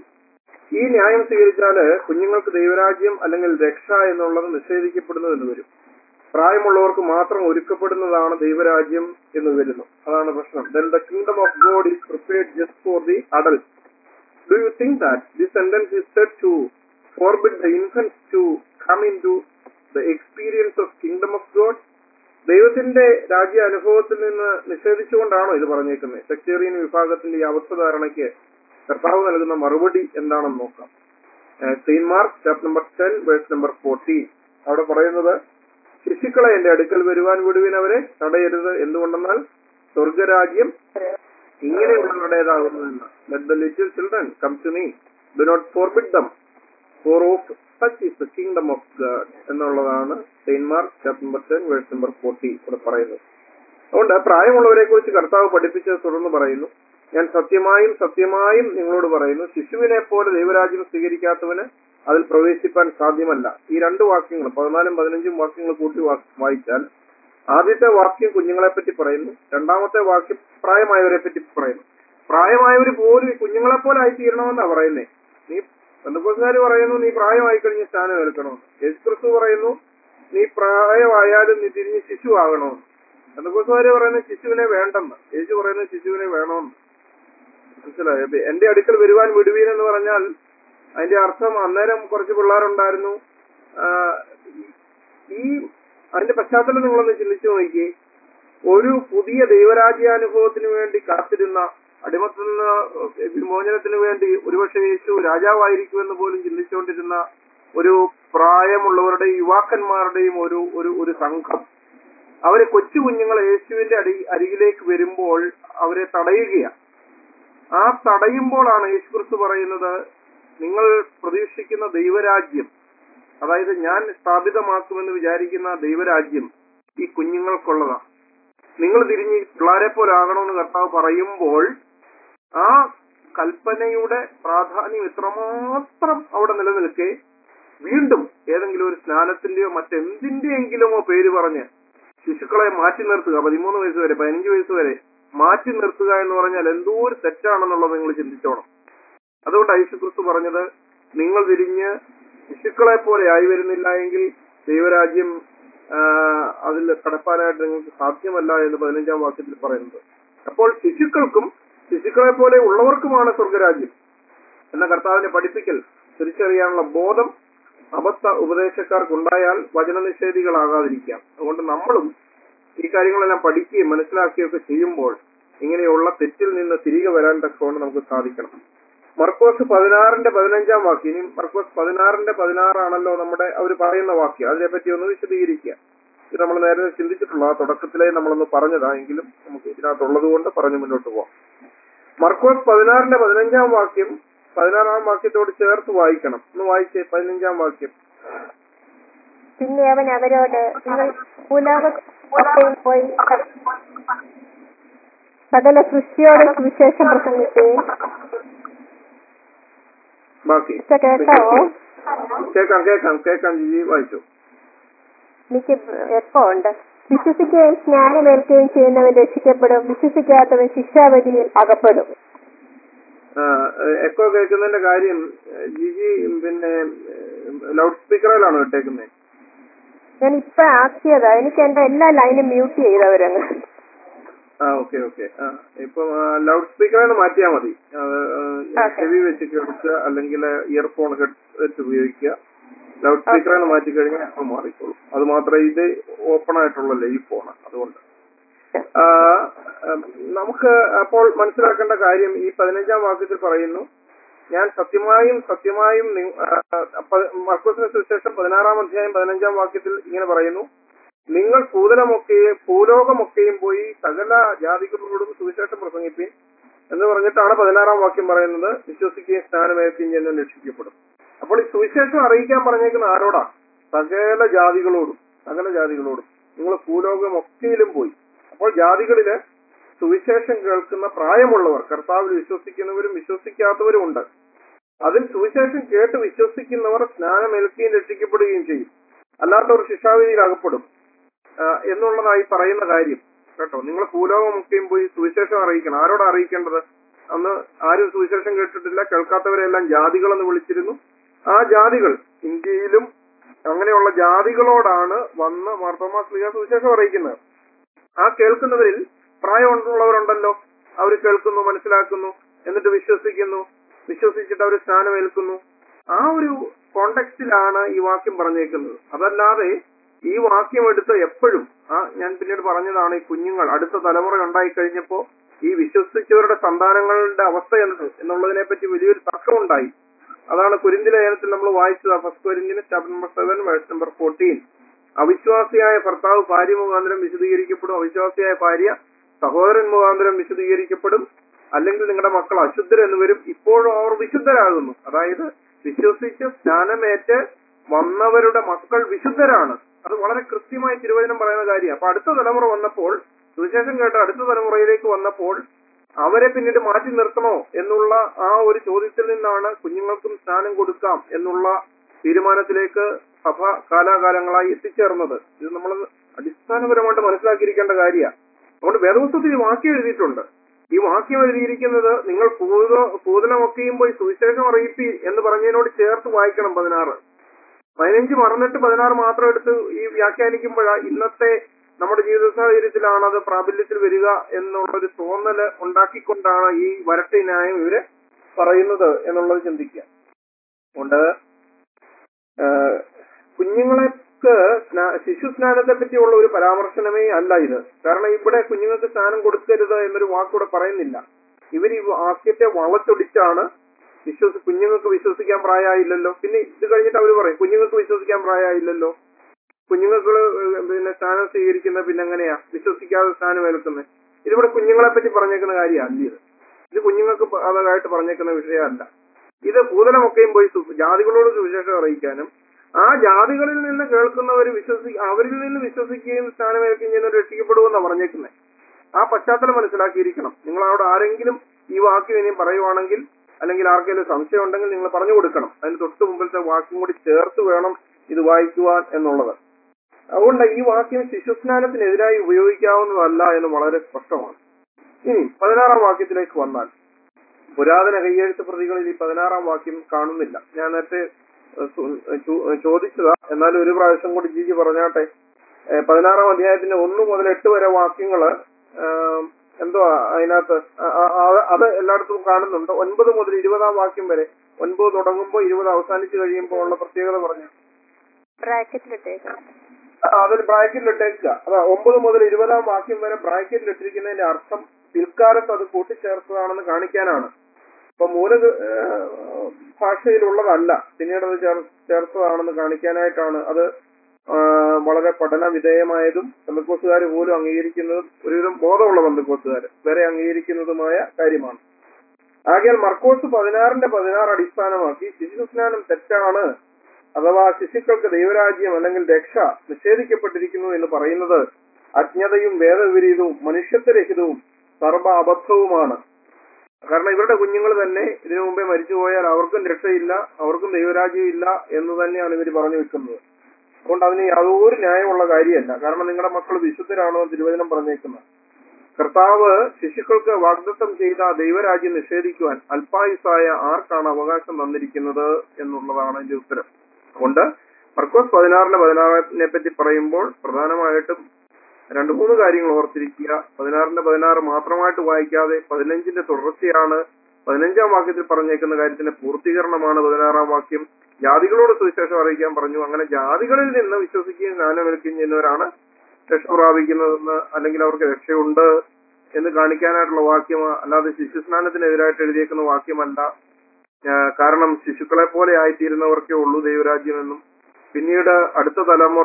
ഈ ന്യായം സ്വീകരിച്ചാല് കുഞ്ഞുങ്ങൾക്ക് ദൈവരാജ്യം അല്ലെങ്കിൽ രക്ഷ എന്നുള്ളത് നിഷേധിക്കപ്പെടുന്നു എന്ന് വരും പ്രായമുള്ളവർക്ക് മാത്രം ഒരുക്കപ്പെടുന്നതാണ് ദൈവരാജ്യം എന്ന് വരുന്നു അതാണ് പ്രശ്നം then the kingdom of God is prepared just for the adult do you think that this sentence is said to forbid the infants to come into the experience of kingdom of God ദൈവത്തിന്റെ രാജ്യ അനുഭവത്തിൽ നിന്ന് നിഷേധിച്ചുകൊണ്ടാണോ ഇത് പറഞ്ഞേക്കുന്നത് sectarian വിഭാഗത്തിന്റെ ഈ അവസ്ഥ ധാരണയ്ക്ക് കർത്താവ് നൽകുന്ന മറുപടി എന്താണെന്ന് നോക്കാം Saint Mark chapter number ten verse number fourteen അവിടെ പറയുന്നത് ശിശുക്കളെ എന്റെ അടുക്കൽ വരുവാൻ വിടുവിൻ അവരെ തടയരുത് എന്തുകൊണ്ടെന്നാൽ സ്വർഗരാജ്യം ഇങ്ങനെയുള്ളവരുടേതാകുന്നു എന്ന് let the little children come to me do not forbid them for of such is the kingdom of God എന്നുള്ളതാണ് Saint Mark chapter number ten verse number forty ഇവിടെ പറയുന്നത് അതുകൊണ്ട് പ്രായമുള്ളവരെ കുറിച്ച് കർത്താവ് പഠിപ്പിച്ചത് തുടർന്ന് പറയുന്നു ഞാൻ സത്യമായും സത്യമായും നിങ്ങളോട് പറയുന്നു ശിശുവിനെ പോലെ ദൈവരാജ്യം സ്വീകരിക്കാത്തവന് അതിൽ പ്രവേശിപ്പാൻ സാധ്യമല്ല ഈ രണ്ട് വാക്യങ്ങൾ പതിനാലും പതിനഞ്ചും വാക്യങ്ങൾ കൂട്ടി വാ- വായിച്ചാൽ ആദ്യത്തെ വാക്യം കുഞ്ഞുങ്ങളെ പറ്റി പറയുന്നു രണ്ടാമത്തെ വാക്യം പ്രായമായവരെ പറ്റി പറയുന്നു പ്രായമായവർ പോലും ഈ കുഞ്ഞുങ്ങളെ പോലെ ആയിത്തീരണമെന്നാ പറയുന്നേ നീ ബന്ധുക്കോസുകാർ പറയുന്നു നീ പ്രായമായി കഴിഞ്ഞ് സ്ഥാനം ഏൽക്കണമെന്ന് യേശുക്രിസ്തു പറയുന്നു നീ പ്രായമായാലും നീ തിരിഞ്ഞ് ശിശു ആകണമെന്ന് ബന്ധുക്കോസുകാര് പറയുന്നത് ശിശുവിനെ വേണ്ടെന്ന് യേശു പറയുന്നത് ശിശുവിനെ വേണമെന്ന് മനസ്സിലായോ ഇപ്പൊ എന്റെ അടുക്കൽ വരുവാൻ വിടുവീൻ എന്ന് പറഞ്ഞാൽ അതിന്റെ അർത്ഥം അന്നേരം കുറച്ച് പിള്ളേരുണ്ടായിരുന്നു ആ, ഈ അതിന്റെ പശ്ചാത്തലം നിങ്ങളൊന്ന് ചിന്തിച്ചു നോക്കിയേ ഒരു പുതിയ ദൈവരാജ്യാനുഭവത്തിന് വേണ്ടി കാത്തിരുന്ന അടിമത്തിൽ നിന്ന് വിമോചനത്തിന് വേണ്ടി ഒരുപക്ഷെ യേശു രാജാവായിരിക്കുമെന്ന് പോലും ചിന്തിച്ചുകൊണ്ടിരുന്ന ഒരു പ്രായമുള്ളവരുടെയും യുവാക്കന്മാരുടെയും ഒരു ഒരു ഒരു സംഘം അവരെ കൊച്ചു കുഞ്ഞുങ്ങൾ യേശുവിന്റെ അടി അരികിലേക്ക് വരുമ്പോൾ അവരെ തടയുകയാണ് ആ തടയുമ്പോഴാണ് യേശുക്രിസ്തു പറയുന്നത് നിങ്ങൾ പ്രതീക്ഷിക്കുന്ന ദൈവരാജ്യം അതായത് ഞാൻ സ്ഥാപിതമാക്കുമെന്ന് വിചാരിക്കുന്ന ദൈവരാജ്യം ഈ കുഞ്ഞുങ്ങൾക്കുള്ളതാണ് നിങ്ങൾ തിരിഞ്ഞ് പിള്ളാരെ പോലെ ആകണമെന്ന് കർത്താവ് പറയുമ്പോൾ ആ കൽപ്പനയുടെ പ്രാധാന്യം എത്രമാത്രം അവിടെ നിലനിൽക്കെ വീണ്ടും ഏതെങ്കിലും ഒരു സ്നാനത്തിന്റെയോ മറ്റെന്തിന്റെയെങ്കിലുമോ പേര് പറഞ്ഞ് ശിശുക്കളെ മാറ്റി നിർത്തുക പതിമൂന്ന് വയസ്സ് വരെ പതിനഞ്ച് വയസ്സ് വരെ മാറ്റി നിർത്തുക എന്ന് പറഞ്ഞാൽ എന്തോ ഒരു തെറ്റാണെന്നുള്ളത് നിങ്ങൾ ചിന്തിച്ചോണം അതുകൊണ്ട് യേശുക്രിസ്തു പറഞ്ഞത് നിങ്ങൾ തിരിഞ്ഞ് ശിശുക്കളെ പോലെ ആയി വരുന്നില്ല എങ്കിൽ ദൈവരാജ്യം ആ, അതിൽ കടപ്പാനായിട്ട് നിങ്ങൾക്ക് സാധ്യമല്ല എന്ന് പതിനഞ്ചാം വാക്യത്തിൽ പറയുന്നത് അപ്പോൾ ശിശുക്കൾക്കും ശിശുക്കളെ പോലെ ഉള്ളവർക്കുമാണ് സ്വർഗരാജ്യം എന്ന കർത്താവിന്റെ പഠിപ്പിക്കൽ തിരിച്ചറിയാനുള്ള ബോധം അബദ്ധ ഉപദേശക്കാർക്കുണ്ടായാൽ വചനനിഷേധികളാകാതിരിക്കാം അതുകൊണ്ട് നമ്മളും ഈ കാര്യങ്ങളെല്ലാം പഠിക്കുകയും മനസ്സിലാക്കുകയും ഒക്കെ ചെയ്യുമ്പോൾ ഇങ്ങനെയുള്ള തെറ്റിൽ നിന്ന് തിരികെ വരാൻ തക്കവണ്ണം നമുക്ക് സാധിക്കണം മർക്കോസ് പതിനാറിന്റെ പതിനഞ്ചാം വാക്യം ഇനി മർക്കോസ് പതിനാറിന്റെ പതിനാറാണല്ലോ നമ്മുടെ അവർ പറയുന്ന വാക്യം അതിനെപ്പറ്റി ഒന്ന് വിശദീകരിക്കുക ഇത് നമ്മൾ നേരത്തെ ചിന്തിച്ചിട്ടുള്ള ആ തുടക്കത്തിലേ നമ്മളൊന്ന് പറഞ്ഞതാ എങ്കിലും നമുക്ക് ഇതിനകത്തുള്ളത് കൊണ്ട് പറഞ്ഞു മുന്നോട്ട് പോവാം മർക്കോസ് പതിനാറിന്റെ പതിനഞ്ചാം വാക്യം പതിനാറാം വാക്യത്തോട് ചേർത്ത് വായിക്കണം ഒന്ന് വായിച്ചേ പതിനഞ്ചാം വാക്യം പിന്നെ അവൻ അവരോട് നിങ്ങൾ ഭൂലോകത്തിൽ പോയി സകല സൃഷ്ടിയോടെ സുവിശേഷം പ്രസംഗിക്കുകയും ബാക്കി ഇപ്പൊ കേൾക്കാവോ കേൾക്കാം കേൾക്കാം കേൾക്കാം ജിജി വായിച്ചു എനിക്ക് എപ്പോ ഉണ്ട് വിശ്വസിക്കുകയും സ്നാനമേൽക്കുകയും ചെയ്യുന്നവൻ രക്ഷിക്കപ്പെടും വിശ്വസിക്കാത്തവൻ ശിക്ഷാവധിയിൽ അകപ്പെടും എക്കോ കേൾക്കുന്നതിന്റെ കാര്യം ഏഹ്, ജിജി പിന്നെ ലൗഡ് സ്പീക്കറിലാണോ ഇട്ടേക്കുന്നത് ഞാൻ ഇപ്പൊ ആക്കിയതാ എനിക്ക് എന്റെ എല്ലാ ലൈനും മ്യൂട്ട് ചെയ്തവരങ്ങ് ആ ഓക്കെ ഓക്കെ ആ ഇപ്പം ലൗഡ് സ്പീക്കറിന് മാറ്റിയാ മതി Okay. ചെവി വെച്ച് കേൾക്കുക അല്ലെങ്കിൽ ഇയർഫോൺ ഹെഡ്സെറ്റ് ഉപയോഗിക്കുക ലൗഡ് സ്പീക്കറിന് മാറ്റി കഴിഞ്ഞാൽ ഇപ്പം മാറിക്കോളും അത് മാത്രമേ ഇത് ഓപ്പൺ ആയിട്ടുള്ളല്ലേ ഈ ഫോൺ അതുകൊണ്ട് ആ, ഉം, നമുക്ക് അപ്പോൾ മനസ്സിലാക്കേണ്ട കാര്യം ഈ പതിനഞ്ചാം വാക്യത്തിൽ പറയുന്നു ഞാൻ സത്യമായും സത്യമായും നി- ആ, പ- മർക്കോസിന് സുവിശേഷം പതിനാറാം അധ്യായം പതിനഞ്ചാം വാക്യത്തിൽ ഇങ്ങനെ പറയുന്നു നിങ്ങൾ ഭൂതലമൊക്കെയും ഭൂലോകമൊക്കെയും പോയി സകല ജാതികളോടും സുവിശേഷം പ്രസംഗിപ്പിൻ എന്ന് പറഞ്ഞിട്ടാണ് പതിനാറാം വാക്യം പറയുന്നത് വിശ്വസിക്കുകയും സ്നാനമേൽക്കുകയും ചെയ്യുന്ന രക്ഷിക്കപ്പെടും അപ്പോൾ ഈ സുവിശേഷം അറിയിക്കാൻ പറഞ്ഞേക്കുന്ന ആരോടാ സകല ജാതികളോടും സകല ജാതികളോടും നിങ്ങൾ ഭൂലോകമൊക്കെയിലും പോയി അപ്പോൾ ജാതികളില് സുവിശേഷം കേൾക്കുന്ന പ്രായമുള്ളവർ കർത്താവിൽ വിശ്വസിക്കുന്നവരും വിശ്വസിക്കാത്തവരും ഉണ്ട് അതിൽ സുവിശേഷം കേട്ട് വിശ്വസിക്കുന്നവർ സ്നാനമേൽക്കുകയും രക്ഷിക്കപ്പെടുകയും ചെയ്യും അല്ലാത്തവർ ശിക്ഷാവിധിയിൽ അകപ്പെടും ആ, എന്നുള്ളതായി പറയുന്ന കാര്യം കേട്ടോ നിങ്ങൾ ഭൂലോകമൊക്കെയും പോയി സുവിശേഷം അറിയിക്കണം ആരോടാ അറിയിക്കേണ്ടത് അന്ന് ആരും സുവിശേഷം കേട്ടിട്ടില്ല കേൾക്കാത്തവരെല്ലാം ജാതികളെന്ന് വിളിച്ചിരുന്നു ആ ജാതികൾ ഇന്ത്യയിലും അങ്ങനെയുള്ള ജാതികളോടാണ് വന്ന് മാർത്തോമാ സ്ലീഹ സുവിശേഷം അറിയിക്കുന്നത് ആ കേൾക്കുന്നവരിൽ പ്രായമുള്ളവരുണ്ടല്ലോ അവർ കേൾക്കുന്നു മനസ്സിലാക്കുന്നു എന്നിട്ട് വിശ്വസിക്കുന്നു വിശ്വസിച്ചിട്ട് അവർ സ്നാനമേൽക്കുന്നു ആ ഒരു കോണ്ടെക്സ്റ്റിലാണ് ഈ വാക്യം പറഞ്ഞേക്കുന്നത് അതല്ലാതെ ഈ വാക്യം എടുത്ത് എപ്പോഴും ആ ഞാൻ പിന്നീട് പറഞ്ഞതാണ് ഈ കുഞ്ഞുങ്ങൾ അടുത്ത തലമുറ ഉണ്ടായി കഴിഞ്ഞപ്പോ ഈ വിശ്വസിച്ചവരുടെ സന്താനങ്ങളുടെ അവസ്ഥ എന്ത് എന്നുള്ളതിനെ പറ്റി വലിയൊരു തർക്കമുണ്ടായി അതാണ് കുരിന്തി ലേഖനത്തിൽ നമ്മൾ വായിച്ചത് ഫസ്റ്റ് കുരിന്തിന് chapter number seven verse number fourteen അവിശ്വാസിയായ ഭർത്താവ് ഭാര്യ മുഖാന്തരം വിശദീകരിക്കപ്പെടും അവിശ്വാസിയായ ഭാര്യ സഹോദരൻ മുഖാന്തരം വിശദീകരിക്കപ്പെടും അല്ലെങ്കിൽ നിങ്ങളുടെ മക്കൾ അശുദ്ധരെന്ന് വരും ഇപ്പോഴും അവർ വിശുദ്ധരാകുന്നു അതായത് വിശ്വസിച്ച് സ്നാനമേറ്റ് വന്നവരുടെ മക്കൾ വിശുദ്ധരാണ് അത് വളരെ കൃത്യമായി തിരുവചനം പറയുന്ന കാര്യമാണ് അപ്പൊ അടുത്ത തലമുറ വന്നപ്പോൾ സുവിശേഷം കേട്ട അടുത്ത തലമുറയിലേക്ക് വന്നപ്പോൾ അവരെ പിന്നീട് മാറ്റി നിർത്തണോ എന്നുള്ള ആ ഒരു ചോദ്യത്തിൽ നിന്നാണ് കുഞ്ഞുങ്ങൾക്കും സ്നാനം കൊടുക്കാം എന്നുള്ള തീരുമാനത്തിലേക്ക് സഭ കാലാകാലങ്ങളായി എത്തിച്ചേർന്നത് ഇത് നമ്മൾ അടിസ്ഥാനപരമായിട്ട് മനസ്സിലാക്കിയിരിക്കേണ്ട കാര്യമാണ് അതുകൊണ്ട് വേദപുസ്തകത്തിൽ ഈ വാക്യം എഴുതിയിട്ടുണ്ട് ഈ വാക്യം എഴുതിയിരിക്കുന്നത് നിങ്ങൾ പൂത പൂതലമൊക്കെയും പോയി സുവിശേഷം അറിയിപ്പി എന്ന് പറഞ്ഞതിനോട് ചേർത്ത് വായിക്കണം പതിനാറ് പതിനഞ്ച് മറന്നിട്ട് പതിനാറ് മാത്രം എടുത്ത് ഈ വ്യാഖ്യാനിക്കുമ്പോഴാ ഇന്നത്തെ നമ്മുടെ ജീവിത സാഹചര്യത്തിലാണ് അത് പ്രാബല്യത്തിൽ വരിക എന്നുള്ളൊരു തോന്നല് ഉണ്ടാക്കിക്കൊണ്ടാണ് ഈ വരട്ടെ ന്യായം ഇവര് പറയുന്നത് എന്നുള്ളത് ചിന്തിക്കുക അതുകൊണ്ട് ആഹ് കുഞ്ഞുങ്ങൾക്ക് സ്നാ- ശിശു സ്നാനത്തെ പറ്റിയുള്ള ഒരു പരാമർശനമേ അല്ല ഇത് കാരണം ഇവിടെ കുഞ്ഞുങ്ങൾക്ക് സ്നാനം കൊടുക്കരുത് എന്നൊരു വാക്കൂടെ പറയുന്നില്ല ഇവർ ഈ വാക്യത്തെ വളച്ചൊടിച്ചാണ് വിശ്വസി കുഞ്ഞുങ്ങൾക്ക് വിശ്വസിക്കാൻ പ്രായമായില്ലല്ലോ പിന്നെ ഇത് കഴിഞ്ഞിട്ട് അവർ പറയും കുഞ്ഞുങ്ങൾക്ക് വിശ്വസിക്കാൻ പ്രായമായില്ലല്ലോ കുഞ്ഞുങ്ങൾക്ക് പിന്നെ സ്നാനം സ്വീകരിക്കുന്ന പിന്നെ എങ്ങനെയാ വിശ്വസിക്കാതെ സ്നാനം ഏൽക്കുന്നത് ഇതിവിടെ കുഞ്ഞുങ്ങളെ പറ്റി പറഞ്ഞേക്കുന്ന കാര്യമല്ല ഇത് ഇത് കുഞ്ഞുങ്ങൾക്ക് പ- അതായിട്ട് പറഞ്ഞേക്കുന്ന വിഷയമല്ല ഇത് ഭൂതലമൊക്കെയും പോയി സു- ജാതികളോട് സുവിശേഷം അറിയിക്കാനും ആ ജാതികളിൽ നിന്ന് കേൾക്കുന്നവർ വിശ്വസി അവരിൽ നിന്ന് വിശ്വസിക്കുകയും സ്ഥാനമേൽക്കുകയും ചെയ്യുന്നവർ രക്ഷിക്കപ്പെടുമെന്നാണ് പറഞ്ഞേക്കുന്നത് ആ പശ്ചാത്തലം മനസ്സിലാക്കിയിരിക്കണം നിങ്ങൾ അവിടെ ആരെങ്കിലും ഈ വാക്യം ഇനിയും പറയുവാണെങ്കിൽ അല്ലെങ്കിൽ ആർക്കെങ്കിലും സംശയം ഉണ്ടെങ്കിൽ നിങ്ങൾ പറഞ്ഞു കൊടുക്കണം അതിന് തൊട്ട് മുമ്പിലത്തെ വാക്യം കൂടി ചേർത്ത് വേണം ഇത് വായിക്കുവാൻ എന്നുള്ളത് അതുകൊണ്ട് ഈ വാക്യം ശിശുസ്നാനത്തിനെതിരായി ഉപയോഗിക്കാവുന്നതല്ല എന്ന് വളരെ സ്പഷ്ടമാണ് ഇനി പതിനാറാം വാക്യത്തിലേക്ക് വന്നാൽ പുരാതന കയ്യെഴുത്ത് പ്രതികളിൽ ഈ പതിനാറാം വാക്യം കാണുന്നില്ല ഞാൻ നേരത്തെ ഏഹ്, സു- ചോ- ചോദിച്ചതാ എന്നാലും ഒരു പ്രാവശ്യം കൂടി ജിജി പറഞ്ഞാട്ടെ ഏഹ്, പതിനാറാം അധ്യായത്തിന്റെ ഒന്ന് മുതൽ എട്ട് വരെ വാക്യങ്ങള് ഏഹ്, എന്തുവാ അതിനകത്ത് ആ- ആ- ആ- അത് എല്ലായിടത്തും കാണുന്നുണ്ട് ഒൻപത് മുതൽ ഇരുപതാം വാക്യം വരെ ഒൻപത് തുടങ്ങുമ്പോൾ ഇരുപത് അവസാനിച്ചു കഴിയുമ്പോൾ ഉള്ള പ്രത്യേകത പറഞ്ഞു ബ്രാക്കറ്റിലിട്ടേക്കാം അതിൽ ബ്രാക്കറ്റിൽ ഇട്ടേക്കുക അതാ ഒമ്പത് മുതൽ ഇരുപതാം വാക്യം വരെ ബ്രാക്കറ്റിൽ ഇട്ടിരിക്കുന്നതിന്റെ അർത്ഥം പിൽക്കാലത്ത് അത് കൂട്ടിച്ചേർത്തതാണെന്ന് കാണിക്കാനാണ് അപ്പൊ മൂല ഏഹ്, ഭാഷയിലുള്ളതല്ല പിന്നീട് അത് ചേർ ചേർത്തതാണെന്ന് കാണിക്കാനായിട്ടാണ് അത് ആ, വളരെ പഠന വിധേയമായതും ബന്ധക്കോസുകാർ പോലും അംഗീകരിക്കുന്നതും ഒരുവിധം ബോധമുള്ള ബന്ധക്കോസുകാർ വരെ അംഗീകരിക്കുന്നതുമായ കാര്യമാണ് ആകയാൽ മർക്കോസ് പതിനാറിന്റെ പതിനാറ് അടിസ്ഥാനമാക്കി ശിശുസ്നാനം തെറ്റാണ് അഥവാ ശിശുക്കൾക്ക് ദൈവരാജ്യം അല്ലെങ്കിൽ രക്ഷ നിഷേധിക്കപ്പെട്ടിരിക്കുന്നു എന്ന് പറയുന്നത് അജ്ഞതയും വേദവിപരീതവും മനുഷ്യത്വരഹിതവും സർവ അബദ്ധവുമാണ് കാരണം ഇവരുടെ കുഞ്ഞുങ്ങൾ തന്നെ ഇതിനു മുമ്പേ മരിച്ചുപോയാൽ അവർക്കും രക്ഷയില്ല അവർക്കും ദൈവരാജ്യം ഇല്ല എന്ന് തന്നെയാണ് ഇവർ പറഞ്ഞു വെക്കുന്നത് അതുകൊണ്ട് അതിന് യാതൊരു ന്യായമുള്ള കാര്യമല്ല കാരണം നിങ്ങളുടെ മക്കൾ വിശുദ്ധരാണോ എന്ന് തിരുവചനം പറഞ്ഞേക്കുന്നത് കർത്താവ് ശിശുക്കൾക്ക് വാഗ്ദത്തം ചെയ്ത ദൈവരാജ്യം നിഷേധിക്കുവാൻ അല്പായുസായ ആർക്കാണ് അവകാശം തന്നിരിക്കുന്നത് എന്നുള്ളതാണ് എന്റെ ഉത്തരം അതുകൊണ്ട് മർക്കോസ് പതിനാറിന് പതിനാറിനെ പറ്റി പറയുമ്പോൾ പ്രധാനമായിട്ടും രണ്ടു മൂന്ന് കാര്യങ്ങൾ ഓർത്തിരിക്കുക പതിനാറിന്റെ പതിനാറ് മാത്രമായിട്ട് വായിക്കാതെ പതിനഞ്ചിന്റെ തുടർച്ചയാണ് പതിനഞ്ചാം വാക്യത്തിൽ പറഞ്ഞേക്കുന്ന കാര്യത്തിന്റെ പൂർത്തീകരണമാണ് പതിനാറാം വാക്യം ജാതികളോട് സുവിശേഷം അറിയിക്കാൻ പറഞ്ഞു അങ്ങനെ ജാതികളിൽ നിന്ന് വിശ്വസിക്കുകയും ജ്ഞാനമേൽക്കുകയും ചെയ്യുന്നവരാണ് രക്ഷ പ്രാപിക്കുന്നതെന്ന് അല്ലെങ്കിൽ അവർക്ക് രക്ഷയുണ്ട് എന്ന് കാണിക്കാനായിട്ടുള്ള വാക്യം അല്ലാതെ ശിശുസ്നാനത്തിനെതിരായിട്ട് എഴുതിയേക്കുന്ന വാക്യമല്ല ആ, കാരണം ശിശുക്കളെ പോലെ ആയിത്തീരുന്നവർക്കേ ഉള്ളൂ ദൈവരാജ്യമെന്നും പിന്നീട് അടുത്ത തലമുറ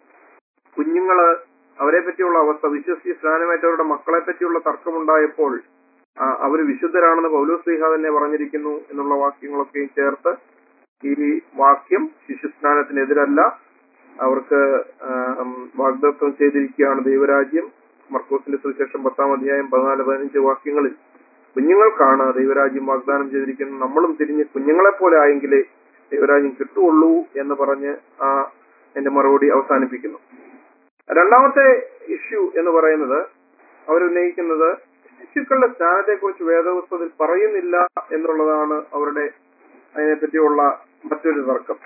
കുഞ്ഞുങ്ങള് അവരെ പറ്റിയുള്ള അവസ്ഥ വിശ്വസിച്ച് സ്നാനമേറ്റവരുടെ മക്കളെ പറ്റിയുള്ള തർക്കമുണ്ടായപ്പോൾ ആ, അവര് വിശുദ്ധരാണെന്ന് പൗലോസ് ശ്രീഹ തന്നെ പറഞ്ഞിരിക്കുന്നു എന്നുള്ള വാക്യങ്ങളൊക്കെയും ചേർത്ത് ഈ വാക്യം ശിശുസ്നാനത്തിനെതിരല്ല അവർക്ക് ആ, ഉം, വാഗ്ദത്വം ചെയ്തിരിക്കുകയാണ് ദൈവരാജ്യം മർക്കോസിന്റെ സുവിശേഷം പത്താം അധ്യായം പതിനാല് പതിനഞ്ച് വാക്യങ്ങളിൽ കുഞ്ഞുങ്ങൾക്കാണ് ദൈവരാജ്യം വാഗ്ദാനം ചെയ്തിരിക്കുന്നത് നമ്മളും തിരിഞ്ഞ് കുഞ്ഞുങ്ങളെ പോലെ ആയെങ്കിലേ ദൈവരാജ്യം കിട്ടുള്ളൂ എന്ന് പറഞ്ഞ് ആ എന്റെ മറുപടി അവസാനിപ്പിക്കുന്നു രണ്ടാമത്തെ ഇഷ്യൂ എന്ന് പറയുന്നത് അവരുന്നയിക്കുന്നത് ശിശുക്കളുടെ സ്ഥാനത്തെക്കുറിച്ച് വേദപുസ്തകത്തിൽ പറയുന്നില്ല എന്നുള്ളതാണ് അവരുടെ അതിനെപ്പറ്റിയുള്ള മറ്റൊരു തർക്കം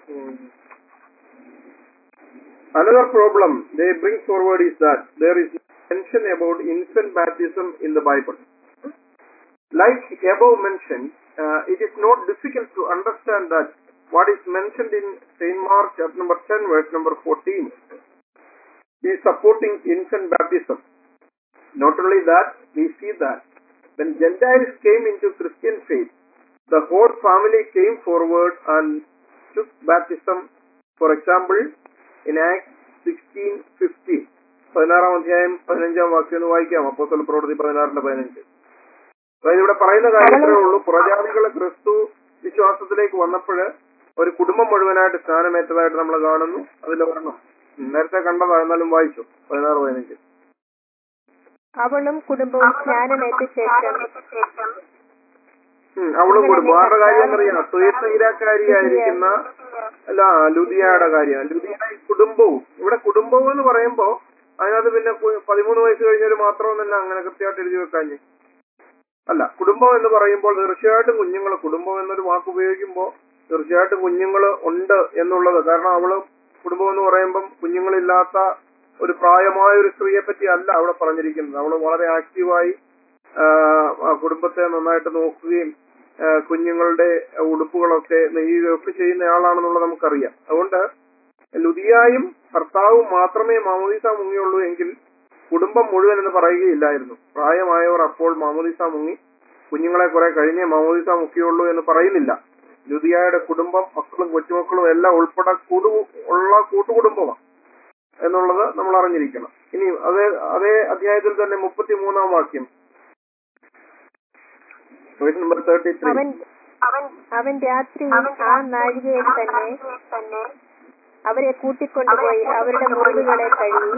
Another problem they bring forward is that there is mention about infant baptism in the Bible. Like above mentioned, uh, it is not difficult to understand that what is mentioned in St. Mark chapter number 10 verse number 14 is supporting infant baptism. Not only that, we see that when Gentiles came into Christian faith, the whole family came forward and took baptism. For example, in Acts 16, 15. പതിനാറാം അധ്യായം പതിനഞ്ചാം വാക്യം ഒന്ന് വായിക്കാം അപ്പോസ്തല പ്രവൃത്തി പതിനാറിന്റെ പതിനഞ്ച് അതായത് ഇവിടെ പറയുന്ന കാര്യത്തിലേ ഉള്ളൂ പുറജാതികളെ ക്രിസ്തു വിശ്വാസത്തിലേക്ക് വന്നപ്പോൾ ഒരു കുടുംബം മുഴുവനായിട്ട് സ്നാനമേറ്റതായിട്ട് നമ്മൾ കാണുന്നു അതിൽ ഒരെണ്ണം നേരത്തെ കണ്ടതാ എന്നാലും വായിച്ചു പതിനാറ് പതിനഞ്ച് അവളും കുടുംബവും സ്നാനമേറ്റ ശേഷം ഉം, അവളും കുടുംബം ആരുടെ കാര്യം എന്നറിയാം തുയത്തൈരാക്കാരിയായിരിക്കുന്ന അല്ല ലുദിയയുടെ കാര്യം ലുദിയ കുടുംബവും ഇവിടെ കുടുംബവും എന്ന് പറയുമ്പോ അതിനകത്ത് പിന്നെ കു- പതിമൂന്ന് വയസ്സ് കഴിഞ്ഞവര് മാത്രമൊന്നല്ല അങ്ങനെ കൃത്യമായിട്ട് എഴുതി വെക്കാഞ്ഞ് അല്ല കുടുംബം എന്ന് പറയുമ്പോൾ തീർച്ചയായിട്ടും കുഞ്ഞുങ്ങൾ കുടുംബം എന്നൊരു വാക്ക് ഉപയോഗിക്കുമ്പോൾ തീർച്ചയായിട്ടും കുഞ്ഞുങ്ങൾ ഉണ്ട് എന്നുള്ളത് കാരണം അവള് കുടുംബം എന്ന് പറയുമ്പം കുഞ്ഞുങ്ങളില്ലാത്ത ഒരു പ്രായമായ ഒരു സ്ത്രീയെ പറ്റി അല്ല അവിടെ പറഞ്ഞിരിക്കുന്നത് അവള് വളരെ ആക്റ്റീവായി ആ, ആ കുടുംബത്തെ നന്നായിട്ട് നോക്കുകയും ആ, കുഞ്ഞുങ്ങളുടെ ഉടുപ്പുകളൊക്കെ നെയ്യുകയൊക്കെ ചെയ്യുന്ന ആളാണെന്നുള്ളത് നമുക്കറിയാം അതുകൊണ്ട് ലുദിയായും ഭർത്താവും മാത്രമേ മാമോദീസ മുങ്ങിയുള്ളൂ എങ്കിൽ കുടുംബം മുഴുവൻ എന്ന് പറയുകയില്ലായിരുന്നു പ്രായമായവർ അപ്പോൾ മാമോദീസ മുങ്ങി കുഞ്ഞുങ്ങളെ കുറെ കഴിഞ്ഞേ മാമോദീസ മുക്കിയുള്ളൂ എന്ന് പറയുന്നില്ല ലുദിയായുടെ കുടുംബം മക്കളും കൊച്ചുമക്കളും എല്ലാം ഉൾപ്പെടെ കൂടു ഉള്ള കൂട്ടുകുടുംബമാണ് എന്നുള്ളത് നമ്മൾ അറിഞ്ഞിരിക്കണം ഇനി അതേ അതേ അധ്യായത്തിൽ തന്നെ മുപ്പത്തി മൂന്നാം വാക്യം നമ്പർ തേർട്ടി ത്രീ അവൻ അവൻ അവൻ രാത്രി ആ നാഴികയിൽ തന്നെ അവരെ കൂട്ടിക്കൊണ്ടുപോയി അവരുടെ മുറിവുകളെ കഴുകി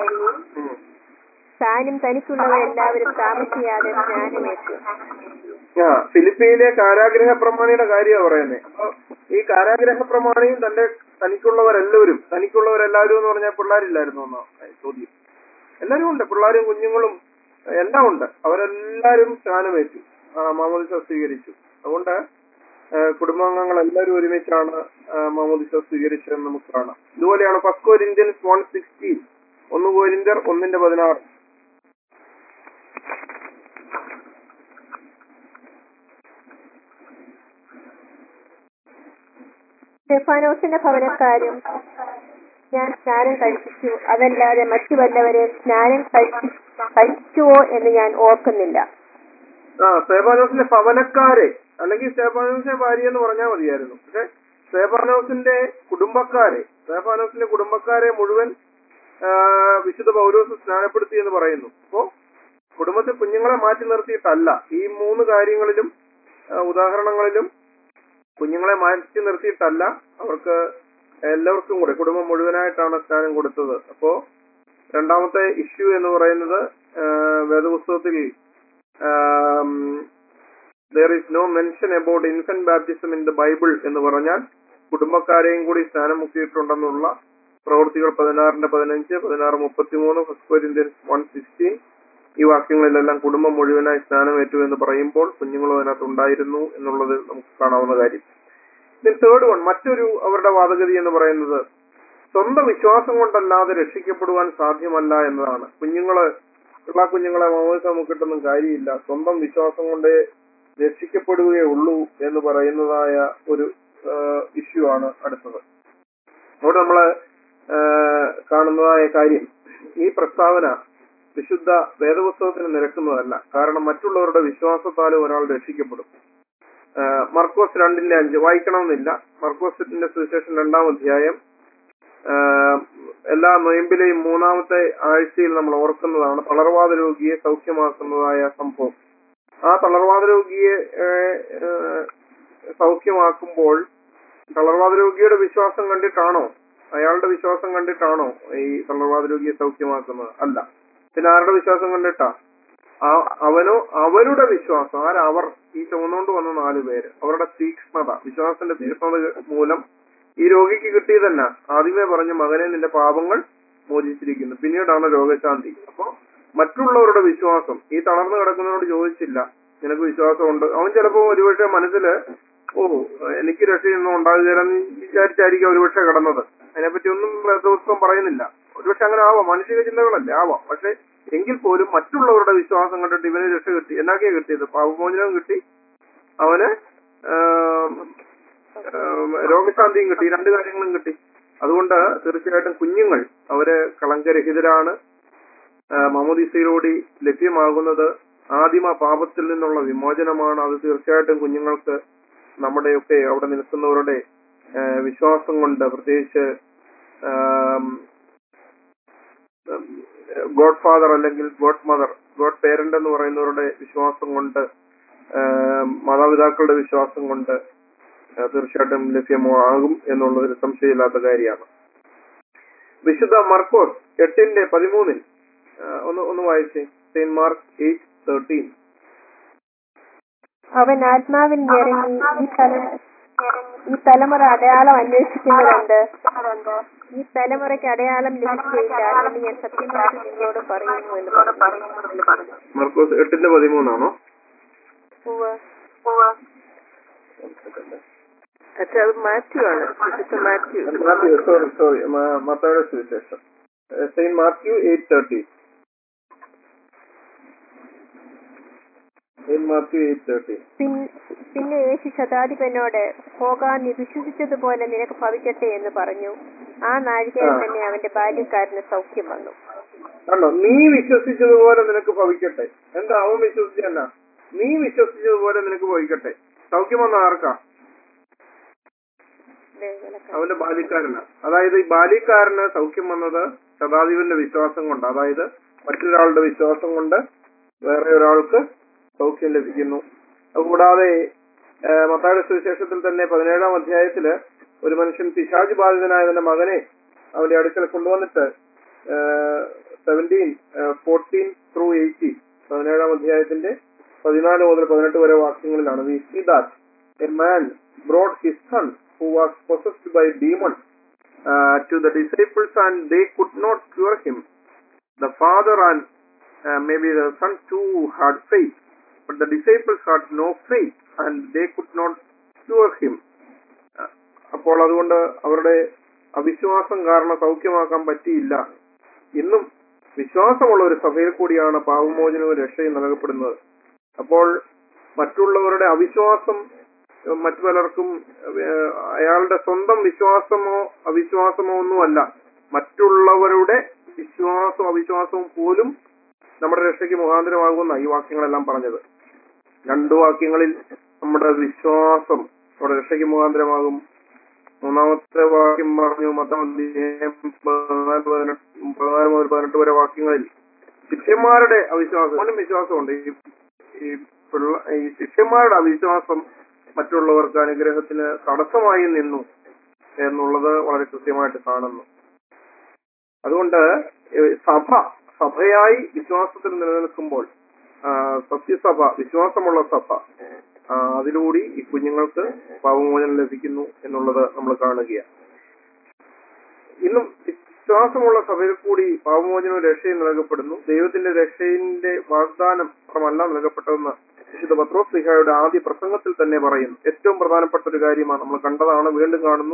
താനും തനിക്കുള്ളവരെല്ലാവരും താമസിയാതെ സ്നാനമേറ്റു ആ ഫിലിപ്പീനിലെ കാരാഗ്രഹ പ്രമാണിയുടെ കാര്യമാണ് പറയുന്നത് അപ്പൊ ഈ കാരാഗ്രഹ പ്രമാണിയും തന്റെ തനിക്കുള്ളവരെല്ലാവരും തനിക്കുള്ളവരെല്ലാവരും എന്ന് പറഞ്ഞാൽ പിള്ളേരില്ലായിരുന്നു എന്നാ ചോദ്യം എല്ലാവരും ഉണ്ട് പിള്ളേരും കുഞ്ഞുങ്ങളും എല്ലാം ഉണ്ട് അവരെല്ലാവരും സ്നാനമേറ്റു ആ, മാമോദിസ സ്വീകരിച്ചു അതുകൊണ്ട് ആ, കുടുംബാംഗങ്ങൾ എല്ലാവരും ഒരുമിച്ചാണ് ആ, മാമോദിസ സ്വീകരിച്ചതെന്ന് നമുക്ക് കാണാം ഇതുപോലെയാണ് ഫസ്റ്റ് കോരിന്ത്യൻസ് വൺ സിക്സ്റ്റീൻ ഒന്ന് കോരിന്ത്യർ ഒന്നിന്റെ പതിനാറ് സ്റ്റെഫാനോസിന്റെ ഭവനക്കാരും ഞാൻ സ്നാനം കഴിപ്പിച്ചു അതല്ലാതെ മറ്റു വല്ലവരെ സ്നാനം കഴിപ്പി കഴിച്ചുവോ എന്ന് ഞാൻ ഓർക്കുന്നില്ല ആ സേബാനോസിന്റെ ഭവനക്കാരെ അല്ലെങ്കിൽ സേബാനോസിന്റെ ഭാര്യ എന്ന് പറഞ്ഞാൽ മതിയായിരുന്നു പക്ഷെ സേബാനോസിന്റെ കുടുംബക്കാരെ സേബാനോസിന്റെ കുടുംബക്കാരെ മുഴുവൻ ആ, വിശുദ്ധ പൗരോസ് സ്നാനപ്പെടുത്തി എന്ന് പറയുന്നു അപ്പോ കുടുംബത്തിൽ കുഞ്ഞുങ്ങളെ മാറ്റി നിർത്തിയിട്ടല്ല ഈ മൂന്ന് കാര്യങ്ങളിലും ആ, ഉദാഹരണങ്ങളിലും കുഞ്ഞുങ്ങളെ മാറ്റി നിർത്തിയിട്ടല്ല അവർക്ക് എല്ലാവർക്കും കൂടെ കുടുംബം മുഴുവനായിട്ടാണ് സ്നാനം കൊടുത്തത് അപ്പോ രണ്ടാമത്തെ ഇഷ്യൂ എന്ന് പറയുന്നത് ആ, വേദപുസ്തകത്തിൽ there is no mention about infant baptism in the Bible എന്ന് പറഞ്ഞാൽ കുടുംബക്കാരെയും കൂടി സ്നാനം മുക്കിയിട്ടുണ്ടെന്നുള്ള പ്രവൃത്തികൾ പതിനാറിന്റെ പതിനഞ്ച് പതിനാറ് മുപ്പത്തിമൂന്ന് ഫസ്റ്റ് കൊരിന്ത്യൻസ് വൺ സിക്സ്റ്റീൻ ഈ വാക്യങ്ങളിലെല്ലാം കുടുംബം മുഴുവനായി സ്നാനമേറ്റു എന്ന് പറയുമ്പോൾ കുഞ്ഞുങ്ങളും അതിനകത്ത് ഉണ്ടായിരുന്നു എന്നുള്ളത് നമുക്ക് കാണാവുന്ന കാര്യം തേർഡ് വൺ മറ്റൊരു അവരുടെ വാദഗതി എന്ന് പറയുന്നത് സ്വന്തം വിശ്വാസം കൊണ്ടല്ലാതെ രക്ഷിക്കപ്പെടുവാൻ സാധ്യമല്ല എന്നതാണ് കുഞ്ഞുങ്ങള് പിള്ളാ കുഞ്ഞുങ്ങളെ മാമോദിസ മുക്കിട്ടൊന്നും കാര്യമില്ല സ്വന്തം വിശ്വാസം കൊണ്ടേ രക്ഷിക്കപ്പെടുകയുള്ളൂ എന്ന് പറയുന്നതായ ഒരു ഇഷ്യൂ ആണ് അടുത്തത് അവിടെ നമ്മള് ആ, കാണുന്നതായ കാര്യം ഈ പ്രസ്താവന വിശുദ്ധ വേദപുസ്തകത്തിന് നിരക്കുന്നതല്ല കാരണം മറ്റുള്ളവരുടെ വിശ്വാസത്താലും ഒരാൾ രക്ഷിക്കപ്പെടും ആ, മർക്കോസ് രണ്ടിന്റെ അഞ്ച് വായിക്കണമെന്നില്ല മർക്കോസിന്റെ സുവിശേഷം രണ്ടാം അധ്യായം ആ, എല്ലാ നൊയമ്പിലെയും മൂന്നാമത്തെ ആഴ്ചയിൽ നമ്മൾ ഓർക്കുന്നതാണ് തളർവാദ രോഗിയെ സൗഖ്യമാക്കുന്നതായ സംഭവം ആ തളർവാദ രോഗിയെ ഏ, ഏ, സൗഖ്യമാക്കുമ്പോൾ തളർവാദ രോഗിയുടെ വിശ്വാസം കണ്ടിട്ടാണോ അയാളുടെ വിശ്വാസം കണ്ടിട്ടാണോ ഈ തളർവാദ രോഗിയെ സൗഖ്യമാക്കുന്നത് അല്ല പിന്നെ ആരുടെ വിശ്വാസം കണ്ടിട്ടാ ആ- അവനോ അവരുടെ വിശ്വാസം ആരവർ ഈ ചുമന്നുകൊണ്ട് വന്ന നാല് പേര് അവരുടെ തീക്ഷ്ണത വിശ്വാസത്തിന്റെ തീക്ഷ്ണത മൂലം ഈ രോഗിക്ക് കിട്ടിയതല്ല ആദ്യമേ പറഞ്ഞ മകനെ നിന്റെ പാപങ്ങൾ മോചിച്ചിരിക്കുന്നു പിന്നീടാണ് രോഗശാന്തി അപ്പൊ മറ്റുള്ളവരുടെ വിശ്വാസം ഈ തളർന്നു കിടക്കുന്നവരോട് ചോദിച്ചില്ല നിനക്ക് വിശ്വാസമുണ്ട് അവൻ ചിലപ്പോ ഒരുപക്ഷെ മനസ്സില് ഓ എനിക്ക് രക്ഷയൊന്നും ഉണ്ടാകുകയില്ലെന്ന് വിചാരിച്ചായിരിക്കും ഒരുപക്ഷെ കിടന്നത് അതിനെപ്പറ്റി ഒന്നും ദിവസം പറയുന്നില്ല ഒരുപക്ഷെ അങ്ങനെ ആവാം മാനുഷിക ചിന്തകളല്ലേ ആവാം പക്ഷെ എങ്കിൽ പോലും മറ്റുള്ളവരുടെ വിശ്വാസം കണ്ടിട്ട് ഇവന് രക്ഷ കിട്ടി എന്നൊക്കെയാ കിട്ടിയത് പാപമോചനം കിട്ടി അവന് ആം, ഏം, രോഗശാന്തിയും കിട്ടി രണ്ട് കാര്യങ്ങളും കിട്ടി അതുകൊണ്ട് തീർച്ചയായിട്ടും കുഞ്ഞുങ്ങൾ അവര് കളങ്കരഹിതരാണ് ആ, മാമോദീസയിലൂടെ ലഭ്യമാകുന്നത് ആദിമ പാപത്തിൽ നിന്നുള്ള വിമോചനമാണ് അത് തീർച്ചയായിട്ടും കുഞ്ഞുങ്ങൾക്ക് നമ്മുടെയൊക്കെ അവിടെ നിൽക്കുന്നവരുടെ ആ, വിശ്വാസം കൊണ്ട് പ്രത്യേകിച്ച് ഗോഡ് ഫാദർ അല്ലെങ്കിൽ ഗോഡ് മദർ ഗോഡ് പേരന്റ് എന്ന് പറയുന്നവരുടെ വിശ്വാസം കൊണ്ട് ആ, മാതാപിതാക്കളുടെ വിശ്വാസം കൊണ്ട് ആ, തീർച്ചയായിട്ടും ലഭ്യമാകും എന്നുള്ളതിൽ സംശയമില്ലാത്ത കാര്യമാണ് വിശുദ്ധ മർക്കോസ് എട്ടിന്റെ പതിമൂന്നിൽ ആ, ഒന്ന് ഒന്ന് വായിച്ചേ സെയിന്റ് മാർക്ക് എയ്റ്റ് തേർട്ടീൻ അവൻ ആത്മാവിൽ ഇറങ്ങി ഈ തല ഈ തലമുറ അടയാളം അന്വേഷിക്കുന്നതുണ്ട് ഈ തലമുറയ്ക്ക് അടയാളം ലഭിക്കുകയില്ല എന്ന് ഞാൻ സത്യമായിട്ട് നിങ്ങളോട് പറയുന്നു എന്ന് പറഞ്ഞു മർക്കോസ് എട്ടിന്റെ പതിമൂന്നാണോ ഉവ്വ്. അച്ഛാ അത് മാത്യു ആണ് വിശുദ്ധ മാത്യു മാത്യു സോറി സോറി മത്തായുടെ സുവിശേഷം Saint Matthew eight thirty Saint Matthew eight thirty പിൻ- പിന്നെ യേശു ശതാധിപനോട് പോകാൻ നീ വിശ്വസിച്ചതുപോലെ നിനക്ക് ഭവിക്കട്ടെ എന്ന് പറഞ്ഞു ആ നാഴികയിൽ ആ. തന്നെ അവന്റെ ബാല്യക്കാരന് സൗഖ്യം വന്നു കണ്ടോ നീ വിശ്വസിച്ചതുപോലെ നിനക്ക് ഭവിക്കട്ടെ എന്താ അവൻ വിശ്വസിച്ചല്ല നീ വിശ്വസിച്ചതുപോലെ നിനക്ക് ഭവിക്കട്ടെ സൗഖ്യം വന്ന ആർക്കാ ദൈവവിളക്കം. അവന്റെ ബാല്യക്കാരന് അതായത് ഈ ബാല്യക്കാരന് സൗഖ്യം വന്നത് ശതാധിപന്റെ വിശ്വാസം കൊണ്ട് അതായത് മറ്റൊരാളുടെ വിശ്വാസം കൊണ്ട് വേറെ ഒരാൾക്ക് സൗഖ്യം ലഭിക്കുന്നു അതുകൂടാതെ ഏഹ്, മത്തായിയുടെ സുവിശേഷത്തിൽ തന്നെ പതിനേഴാം അധ്യായത്തില് ഒരു മനുഷ്യൻ പിശാജ് ബാധിതനായ തന്റെ മകനെ അവന്റെ അടുക്കൽ കൊണ്ടുവന്നിട്ട് സെവൻറ്റീൻ ഫോർട്ടീൻ ത്രൂ എയ്റ്റീൻ പതിനേഴാം അധ്യായത്തിന്റെ പതിനാല് മുതൽ പതിനെട്ട് വരെ വാക്യങ്ങളിലാണ് we see that a man brought his son who was possessed by demons uh, to the disciples and they could not cure him. The father and uh, maybe the son too had faith, but the disciples had no faith and they could not cure him. Uh, അപ്പോൾ അതുകൊണ്ട് അവരുടെ അവിശ്വാസം കാരണം സൗഖ്യമാക്കാൻ പറ്റിയില്ല ഇന്നും വിശ്വാസമുള്ള ഒരു സഭയിൽ കൂടിയാണ് പാവമോചനവും രക്ഷയും നൽകപ്പെടുന്നത് അപ്പോൾ മറ്റുള്ളവരുടെ അവിശ്വാസം ഏഹ് മറ്റു പലർക്കും ഏഹ് അയാളുടെ സ്വന്തം വിശ്വാസമോ അവിശ്വാസമോ ഒന്നുമല്ല മറ്റുള്ളവരുടെ വിശ്വാസവും അവിശ്വാസവും പോലും നമ്മുടെ രക്ഷയ്ക്ക് മുഖാന്തരമാകുന്ന ഈ വാക്യങ്ങളെല്ലാം പറഞ്ഞത് രണ്ടു വാക്യങ്ങളിൽ നമ്മുടെ വിശ്വാസം നമ്മുടെ രക്ഷയ്ക്ക് മുഖാന്തരമാകും മൂന്നാമത്തെ വാക്യം പറഞ്ഞു മൊത്തം അധ്യായം പതിനാല് പതിനെട്ട് പതിനാല് മുതൽ പതിനെട്ട് വരെ വാക്യങ്ങളിൽ ശിഷ്യന്മാരുടെ അവിശ്വാസം അവനും വിശ്വാസമുണ്ട് ഈ ഈ പിള്ള- ഈ ശിഷ്യന്മാരുടെ അവിശ്വാസം മറ്റുള്ളവർക്ക് അനുഗ്രഹത്തിന് തടസ്സമായി നിന്നു എന്നുള്ളത് വളരെ കൃത്യമായിട്ട് കാണുന്നു അതുകൊണ്ട് ഏഹ് സഭ സഭയായി വിശ്വാസത്തിൽ നിലനിൽക്കുമ്പോൾ ആ, സത്യസഭ വിശ്വാസമുള്ള സഭ ആ, അതിലൂടെ ഈ കുഞ്ഞുങ്ങൾക്ക് പാവമോചനം ലഭിക്കുന്നു എന്നുള്ളത് നമ്മൾ കാണുകയാണ് ഇന്നും വിശ്വാസമുള്ള സഭയിൽ കൂടി പാവമോചനവും രക്ഷയും നൽകപ്പെടുന്നു ദൈവത്തിന്റെ രക്ഷയുടെ വാഗ്ദാനം മാത്രമല്ല നൽകപ്പെട്ടതെന്ന് വിശുദ്ധ പത്രോസ് ലിഹായുടെ ആദ്യ പ്രസംഗത്തിൽ തന്നെ പറയുന്നു ഏറ്റവും പ്രധാനപ്പെട്ട ഒരു കാര്യമാണ് നമ്മൾ കണ്ടതാണ് വീണ്ടും കാണുന്നു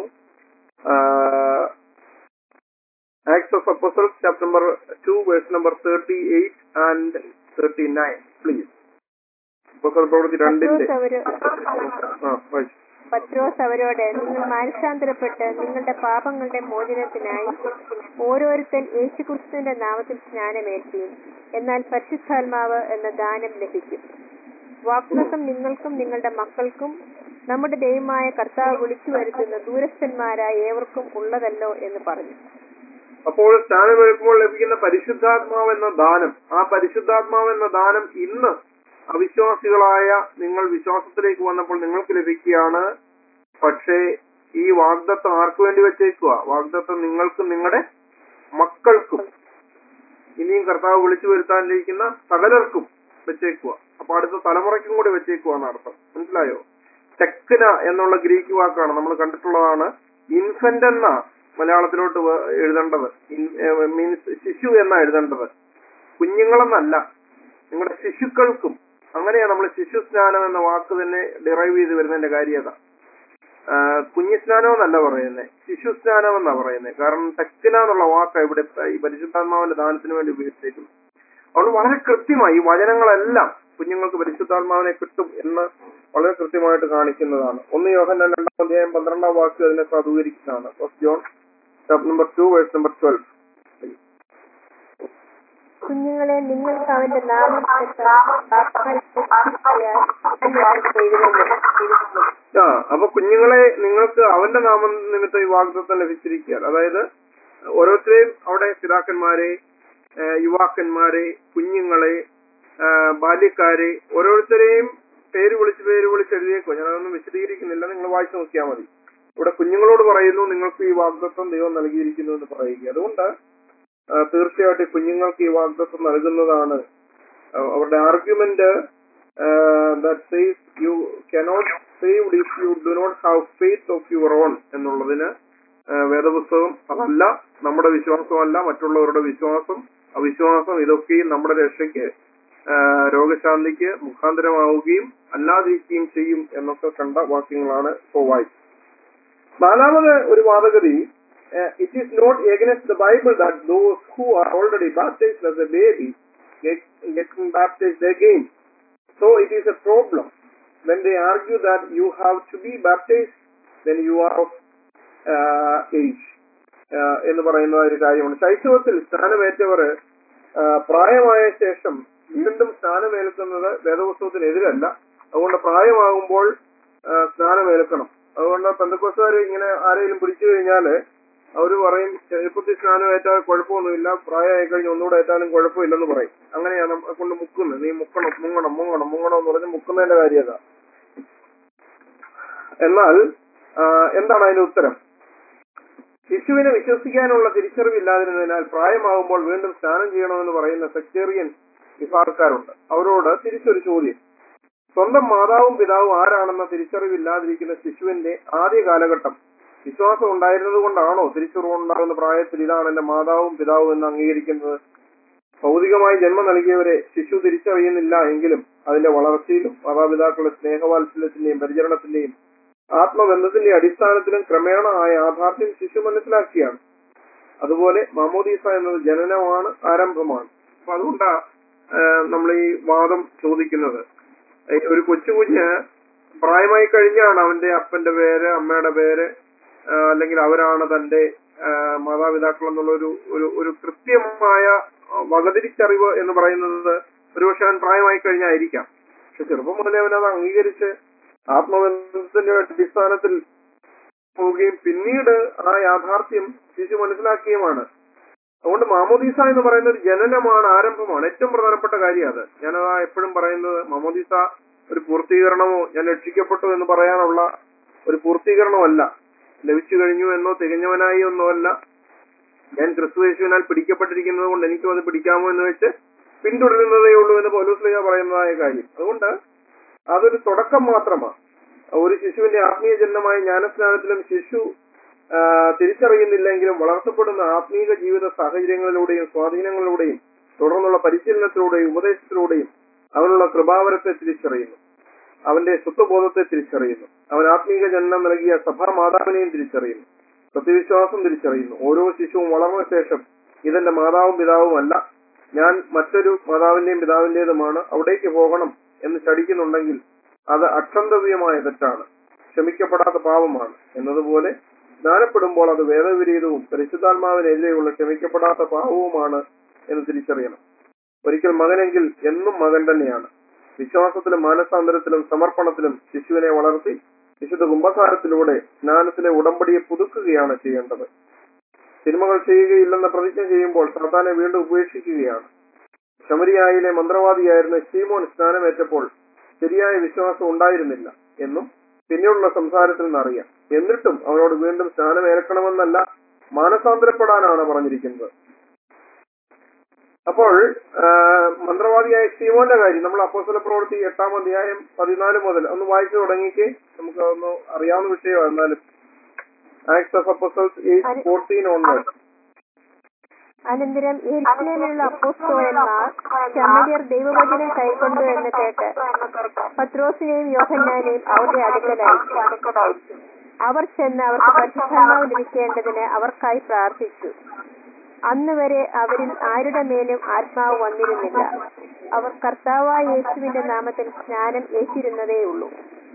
acts of apostles chapter number two verse number thirty eight and thirty nine please apostle പ്രവൃത്തി രണ്ടിന്റെ പത്രോസ് അവര് ആ വായിച്ചു പത്രോസ് അവരോട് നിങ്ങൾ മാനസാന്തരപ്പെട്ട് നിങ്ങളുടെ പാപങ്ങളുടെ മോചനത്തിനായി ഓരോരുത്തൻ യേശുക്രിസ്തുവിന്റെ നാമത്തിൽ സ്നാനമേൽക്കുകയും എന്നാൽ പരിശുദ്ധാത്മാവ് എന്ന ദാനം ലഭിക്കും വാഗ്ദത്തം നിങ്ങൾക്കും നിങ്ങളുടെ മക്കൾക്കും നമ്മുടെ ദൈവമായ കർത്താവ് വിളിച്ചു വരുത്തുന്ന ദൂരസ്ഥന്മാരായ ഏവർക്കും ഉള്ളതല്ലോ എന്ന് പറഞ്ഞു അപ്പോൾ സ്ഥാനമെടുക്കുമ്പോൾ ലഭിക്കുന്ന പരിശുദ്ധാത്മാവ് എന്ന ദാനം ആ പരിശുദ്ധാത്മാവ് എന്ന ദാനം ഇന്ന് അവിശ്വാസികളായ നിങ്ങൾ വിശ്വാസത്തിലേക്ക് വന്നപ്പോൾ നിങ്ങൾക്ക് ലഭിക്കുകയാണ് പക്ഷേ ഈ വാഗ്ദത്തം ആർക്കു വേണ്ടി വെച്ചേക്കുക വാഗ്ദത്തം നിങ്ങൾക്കും നിങ്ങളുടെ മക്കൾക്കും ഇനിയും കർത്താവ് വിളിച്ചു വരുത്താനിരിക്കുന്ന സകലർക്കും വെച്ചേക്കുക അപ്പൊ അടുത്ത തലമുറയ്ക്കും കൂടി വെച്ചേക്കുക എന്നർത്ഥം മനസ്സിലായോ തെക്കന എന്നുള്ള ഗ്രീക്ക് വാക്കാണ് നമ്മൾ കണ്ടിട്ടുള്ളതാണ് ഇൻഫന്റ് എന്ന മലയാളത്തിലോട്ട് വ- എഴുതേണ്ടത് മീൻസ് ശിശു എന്നാ എഴുതേണ്ടത് കുഞ്ഞുങ്ങളെന്നല്ല നിങ്ങളുടെ ശിശുക്കൾക്കും അങ്ങനെയാണ് നമ്മൾ ശിശു സ്നാനം എന്ന വാക്ക് തന്നെ ഡിറൈവ് ചെയ്ത് വരുന്നതിന്റെ കാര്യത കുഞ്ഞു സ്നാനം എന്നല്ല പറയുന്നത് ശിശു സ്നാനം എന്നാ പറയുന്നത് കാരണം തെക്കിന എന്നുള്ള വാക്ക് ഇവിടെ ഈ പരിശുദ്ധാത്മാവിന്റെ ദാനത്തിന് വേണ്ടി ഉപയോഗിച്ചിരിക്കുന്നു അതുകൊണ്ട് വളരെ കൃത്യമായി ഈ വചനങ്ങളെല്ലാം കുഞ്ഞുങ്ങൾക്ക് പരിശുദ്ധാത്മാവിനെ കിട്ടും എന്ന് വളരെ കൃത്യമായിട്ട് കാണിക്കുന്നതാണ് ഒന്ന് യോഹന്നാൻ രണ്ടാം അധ്യായം പന്ത്രണ്ടാം വാക്യം അതിനെ സാധൂകരിക്കുന്നതാണ് first John chapter number two verse number twelve കുഞ്ഞുങ്ങളെ നിങ്ങൾക്ക് അവന്റെ നാമത്തിൽ എഴുതുന്നു ആ അപ്പൊ കുഞ്ഞുങ്ങളെ നിങ്ങൾക്ക് അവന്റെ നാമം നിമിത്തം ഈ വാഗ്ദത്തം ലഭിച്ചിരിക്കുകയാണ് അതായത് ഓരോരുത്തരെയും അവിടെ പിതാക്കന്മാരെ ആ, യുവാക്കന്മാരെ കുഞ്ഞുങ്ങളെ ആ, ബാല്യക്കാരെ ഓരോരുത്തരെയും പേര് വിളിച്ച് പേര് വിളിച്ച് എഴുതിയേക്കോ ഞാനതൊന്നും വിശദീകരിക്കുന്നില്ല നിങ്ങൾ വായിച്ചു നോക്കിയാൽ മതി ഇവിടെ കുഞ്ഞുങ്ങളോട് പറയുന്നു നിങ്ങൾക്ക് ഈ വാഗ്ദത്വം ദൈവം നൽകിയിരിക്കുന്നു എന്ന് പറയുക അതുകൊണ്ട് ആ, തീർച്ചയായിട്ടും ഈ കുഞ്ഞുങ്ങൾക്ക് ഈ വാഗ്ദത്വം നൽകുന്നതാണ് ആ, അവരുടെ argument that says you cannot saved if you do not have faith of your own എന്നുള്ളതിന് ആ, വേദപുസ്തകം അതല്ല നമ്മുടെ വിശ്വാസമല്ല മറ്റുള്ളവരുടെ വിശ്വാസം അവിശ്വാസം ഇതൊക്കെയും നമ്മുടെ രക്ഷയ്ക്ക് ആ, രോഗശാന്തിക്ക് മുഖാന്തരമാവുകയും അല്ലാതിരിക്കുകയും ചെയ്യും എന്നൊക്കെ കണ്ട വാക്യങ്ങളാണ് ഇപ്പോൾ വായിച്ചത് നാലാമത് ഒരു വാദഗതി it is not against the Bible that those who are already baptized as a baby get getting baptized again so it is a problem when they argue that you have to be baptized when you are of uh, age uh, എന്ന് പറയുന്ന ഒരു കാര്യമാണ് ശൈശവത്തിൽ സ്നാനമേറ്റവർ uh, പ്രായമായ ശേഷം വീണ്ടും സ്നാനമേൽക്കുന്നത് വേദപുസ്തകത്തിനെതിരല്ല അതുകൊണ്ട് പ്രായമാകുമ്പോൾ uh, സ്നാനമേൽക്കണം അതുകൊണ്ട് പെന്തക്കോസുകാർ ഇങ്ങനെ ആരെങ്കിലും പിടിച്ചു കഴിഞ്ഞാല് അവര് പറയും ചെറുപ്പത്തിൽ സ്നാനം ഏറ്റാൽ കുഴപ്പമൊന്നുമില്ല പ്രായമായി കഴിഞ്ഞ് ഒന്നുകൂടെ ഏറ്റാലും കുഴപ്പമില്ലെന്ന് പറയും അങ്ങനെയാണ് നമ്മളെ കൊണ്ട് മുക്കുന്നത് നീ മുക്കണം മുങ്ങണം മുങ്ങണം മുങ്ങണം എന്ന് പറഞ്ഞ് മുക്കുന്നതിന്റെ കാര്യം അതാ എന്നാൽ ആ, എന്താണ് അതിന്റെ ഉത്തരം ശിശുവിനെ വിശ്വസിക്കാനുള്ള തിരിച്ചറിവില്ലാതിരുന്നതിനാൽ പ്രായമാകുമ്പോൾ വീണ്ടും സ്നാനം ചെയ്യണമെന്ന് പറയുന്ന സെക്ടേറിയൻ വിഭാഗക്കാരുണ്ട് അവരോട് തിരിച്ചൊരു ചോദ്യം സ്വന്തം മാതാവും പിതാവും ആരാണെന്ന തിരിച്ചറിവില്ലാതിരിക്കുന്ന ശിശുവിന്റെ ആദ്യ കാലഘട്ടം വിശ്വാസം ഉണ്ടായിരുന്നത് കൊണ്ടാണോ തിരിച്ചറിവുണ്ടാകുന്ന പ്രായത്തിൽ ഇതാണ് എന്റെ മാതാവും പിതാവും എന്ന് അംഗീകരിക്കുന്നത് ഭൗതികമായി ജന്മം നൽകിയവരെ ശിശു തിരിച്ചറിയുന്നില്ല എങ്കിലും അതിന്റെ വളർച്ചയിലും മാതാപിതാക്കളുടെ സ്നേഹവാത്സല്യത്തിന്റെയും പരിചരണത്തിന്റെയും ആത്മബന്ധത്തിന്റെ അടിസ്ഥാനത്തിലും ക്രമേണ ആ യാഥാർത്ഥ്യം ശിശു മനസ്സിലാക്കിയാണ് അതുപോലെ മാമോദീസ എന്നത് ജനനമാണ് ആരംഭമാണ് അപ്പൊ അതുകൊണ്ടാ നമ്മൾ ഈ വാദം ചോദിക്കുന്നത് ഏ, ഒരു കൊച്ചു കുഞ്ഞ് പ്രായമായി കഴിഞ്ഞാണ് അവന്റെ അപ്പന്റെ പേര് അമ്മയുടെ പേര് ആ, അല്ലെങ്കിൽ അവരാണ് തന്റെ ആ, മാതാപിതാക്കൾ എന്നുള്ള ഒരു ഒരു ഒരു കൃത്യമായ ആ, വകതിരിച്ചറിവ് എന്ന് പറയുന്നത് ഒരുപക്ഷെ അവൻ പ്രായമായി കഴിഞ്ഞായിരിക്കാം പക്ഷെ ചെറുപ്പം മുതലേ അവൻ അത് അംഗീകരിച്ച് ആത്മബന്ധത്തിന്റെ അടിസ്ഥാനത്തിൽ പോവുകയും പിന്നീട് ആ യാഥാർത്ഥ്യം ശിശു മനസ്സിലാക്കിയുമാണ് അതുകൊണ്ട് മാമോദീസ എന്ന് പറയുന്ന ഒരു ജനനമാണ് ആരംഭമാണ് ഏറ്റവും പ്രധാനപ്പെട്ട കാര്യം അത് ഞാനതാ എപ്പോഴും പറയുന്നത് മാമോദീസ ഒരു പൂർത്തീകരണമോ ഞാൻ രക്ഷിക്കപ്പെട്ടു എന്ന് പറയാനുള്ള ഒരു പൂർത്തീകരണമല്ല ലഭിച്ചു കഴിഞ്ഞു എന്നോ തികഞ്ഞവനായി എന്നോ അല്ല ഞാൻ ക്രിസ്തുയേശുവിനാൽ പിടിക്കപ്പെട്ടിരിക്കുന്നത് കൊണ്ട് എനിക്കും അത് പിടിക്കാമോ എന്ന് വെച്ച് പിന്തുടരുന്നതേ ഉള്ളൂ എന്ന് പൗലോസ്ലിഹ പറയുന്നതായ കാര്യം അതുകൊണ്ട് അതൊരു തുടക്കം മാത്രമാണ് ഒരു ശിശുവിന്റെ ആത്മീയ ജന്മമായ ജ്ഞാനസ്നാനത്തിലും ശിശു ആ, തിരിച്ചറിയുന്നില്ലെങ്കിലും വളർത്തപ്പെടുന്ന ആത്മീക ജീവിത സാഹചര്യങ്ങളിലൂടെയും സ്വാധീനങ്ങളിലൂടെയും തുടർന്നുള്ള പരിശീലനത്തിലൂടെയും ഉപദേശത്തിലൂടെയും അവനുള്ള കൃപാവരത്തെ തിരിച്ചറിയുന്നു അവന്റെ സ്വത്വബോധത്തെ തിരിച്ചറിയുന്നു അവൻ ആത്മീക ജന്മം നൽകിയ സഭാ മാതാവിനെയും തിരിച്ചറിയുന്നു സത്യവിശ്വാസം തിരിച്ചറിയുന്നു ഓരോ ശിശുവും വളർന്ന ശേഷം ഇതെന്റെ മാതാവും പിതാവും അല്ല ഞാൻ മറ്റൊരു മാതാവിന്റെയും പിതാവിന്റേതുമാണ് അവിടേക്ക് പോകണം എന്ന് ശടിക്കുന്നുണ്ടെങ്കിൽ അത് അക്ഷന്തവ്യമായ തെറ്റാണ് ക്ഷമിക്കപ്പെടാത്ത പാപമാണ് എന്നതുപോലെ സ്നാനപ്പെടുമ്പോൾ അത് വേദവിരീതവും പരിശുദ്ധാത്മാവിനെതിരെയുള്ള ക്ഷമിക്കപ്പെടാത്ത പാപവുമാണ് എന്ന് തിരിച്ചറിയണം ഒരിക്കൽ മകനെങ്കിൽ എന്നും മകൻ തന്നെയാണ് വിശ്വാസത്തിലും മാനസാന്തരത്തിലും സമർപ്പണത്തിലും ശിശുവിനെ വളർത്തി വിശുദ്ധ കുംഭസാരത്തിലൂടെ സ്നാനത്തിലെ ഉടമ്പടിയെ പുതുക്കുകയാണ് ചെയ്യേണ്ടത് സിനിമകൾ ചെയ്യുകയില്ലെന്ന പ്രതിജ്ഞ ചെയ്യുമ്പോൾ സാത്താനെ വീണ്ടും ഉപേക്ഷിക്കുകയാണ് ശമരിയായിലെ മന്ത്രവാദിയായിരുന്ന ഷീമോൻ സ്നാനമേറ്റപ്പോൾ ശരിയായ വിശ്വാസം ഉണ്ടായിരുന്നില്ല എന്നും പിന്നീടുള്ള സംസാരത്തിൽ നിന്നറിയാം എന്നിട്ടും അവനോട് വീണ്ടും സ്നാനമേൽക്കണമെന്നല്ല മാനസാന്തരപ്പെടാനാണ് പറഞ്ഞിരിക്കുന്നത് അപ്പോൾ ആ, മന്ത്രവാദിയായ ഷീമോന്റെ കാര്യം നമ്മൾ അപ്പോസ്തല പ്രവൃത്തി എട്ടാം അധ്യായം പതിനാല് മുതൽ ഒന്ന് വായിച്ചു തുടങ്ങിക്ക് നമുക്ക് ഒന്ന് അറിയാവുന്ന വിഷയമാണ് എന്നാലും acts of apostles eight fourteen onward അനന്തരം യെരുശലേമിലുള്ള അപ്പോസ്തലന്മാർ ശമര്യർ ദൈവവചനം കൈക്കൊണ്ടു എന്ന് കേട്ട് പത്രോസിനെയും യോഹന്നാനെയും അവരുടെ അടുക്കൽ അയച്ചു അവർ ചെന്ന് അവർക്ക് പരിശുദ്ധാത്മാവ് ലഭിക്കേണ്ടതിന് അവർക്കായി പ്രാർത്ഥിച്ചു അന്ന് വരെ അവരിൽ ആരുടെ മേലും ആത്മാവ് വന്നിരുന്നില്ല അവർ കർത്താവായ യേശുവിന്റെ നാമത്തിൽ സ്നാനം ഏറ്റിരുന്നതേയുള്ളൂ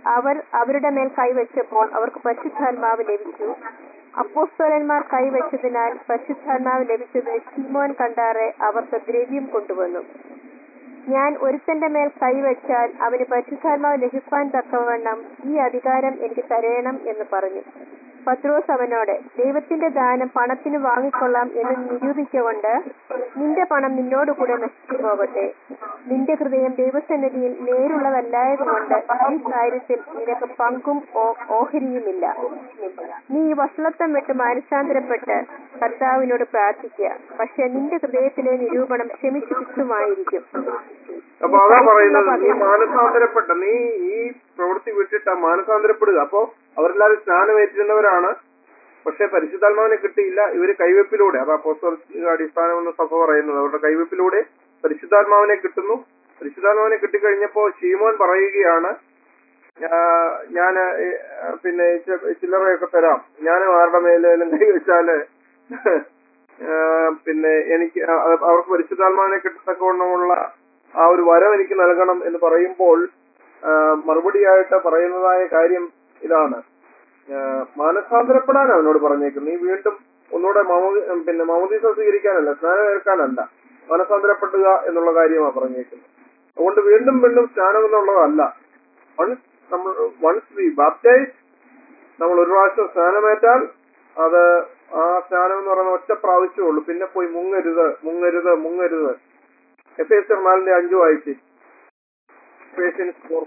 അവർ അവരുടെ മേൽ കൈവച്ചപ്പോൾ അവർക്ക് പരിശുദ്ധാത്മാവ് ലഭിച്ചു അപ്പോസ്തലന്മാർ കൈവച്ചതിനാൽ പരിശുദ്ധാത്മാവ് ലഭിച്ചത് ശീമോൻ കണ്ടാറെ അവർക്ക് ദ്രവ്യം കൊണ്ടുവന്നു ഞാൻ ഒരുത്തന്റെ മേൽ കൈവച്ചാൽ അവന് പരിശുദ്ധാത്മാവ് ലഭിക്കാൻ തക്കവണ്ണം ഈ അധികാരം എനിക്ക് തരയണം എന്ന് പറഞ്ഞു പത്രോസ് അവനോട് ദൈവത്തിന്റെ ദാനം പണത്തിന് വാങ്ങിക്കൊള്ളാം എന്ന് നിരൂപിച്ചുകൊണ്ട് നിന്റെ പണം നിന്നോടുകൂടെ നശിച്ചു പോകട്ടെ നിന്റെ ഹൃദയം ദൈവസന്നിധിയിൽ നേരുള്ളതല്ലായതുകൊണ്ട് ഈ കാര്യത്തിൽ നിനക്ക് പങ്കും ഓ- ഓഹരിയുമില്ല നീ ഈ വഷളത്വം വിട്ട് മാനസാന്തരപ്പെട്ട് കർത്താവിനോട് പ്രാർത്ഥിക്കുക പക്ഷെ നിന്റെ ഹൃദയത്തിലെ നിരൂപണം ക്ഷമിച്ചു കിട്ടുമായിരിക്കും അപ്പൊ അതാ പറയുന്നത് നീ മാനസാന്തരപ്പെട്ട നീ ഈ പ്രവൃത്തി വിട്ടിട്ട് മാനസാന്തരപ്പെടുക അപ്പോ അവരെല്ലാവരും സ്നാനമേറ്റിരുന്നവരാണ് പക്ഷെ പരിശുദ്ധാത്മാവിനെ കിട്ടിയില്ല ഇവര് കൈവെപ്പിലൂടെ അത് അപ്പോസ്തലിക അടിസ്ഥാനം എന്ന് സഭ പറയുന്നത് അവരുടെ കൈവെപ്പിലൂടെ പരിശുദ്ധാത്മാവിനെ കിട്ടുന്നു പരിശുദ്ധാത്മാവിനെ കിട്ടിക്കഴിഞ്ഞപ്പോ ശീമോൻ പറയുകയാണ് ഞാൻ പിന്നെ ഈ ചി- ചില്ലറയൊക്കെ തരാം ഞാൻ ആരുടെ മേലും കൈവച്ചാല് ആ, പിന്നെ എനിക്ക് അ- അ- അവർക്ക് പരിശുദ്ധാത്മാവിനെ കിട്ടത്തക്കവണ്ണമുള്ള ആ ഒരു വരം എനിക്ക് നൽകണം എന്ന് പറയുമ്പോൾ ആ, മറുപടിയായിട്ട് പറയുന്നതായ കാര്യം ഇതാണ് ആ, മാനസാന്തരപ്പെടാൻ അവനോട് പറഞ്ഞേക്കും നീ വീണ്ടും ഒന്നുകൂടെ മാമോദി പിന്നെ മാമോദീസ സ്വീകരിക്കാനല്ല സ്നാനം ഏൽക്കാനല്ല മാനസാന്തരപ്പെടുക എന്നുള്ള കാര്യമാണ് പറഞ്ഞേക്കുന്നത് അതുകൊണ്ട് വീണ്ടും വീണ്ടും സ്നാനം എന്നുള്ളതല്ല വൺസ് നമ്മൾ വൺസ് വി ബാപ്റ്റൈസ് നമ്മൾ ഒരു പ്രാവശ്യം സ്നാനമേറ്റാൽ അത് ആ സ്നാനം എന്ന് പറയുന്ന ഒറ്റ പ്രാവശ്യമേ ഉള്ളൂ പിന്നെ പോയി മുങ്ങരുത് മുങ്ങരുത് മുങ്ങരുത് എഫ് എസ് നാലിന്റെ അഞ്ചു വായിച്ച് പേഷ്യൻസ് ഫോർ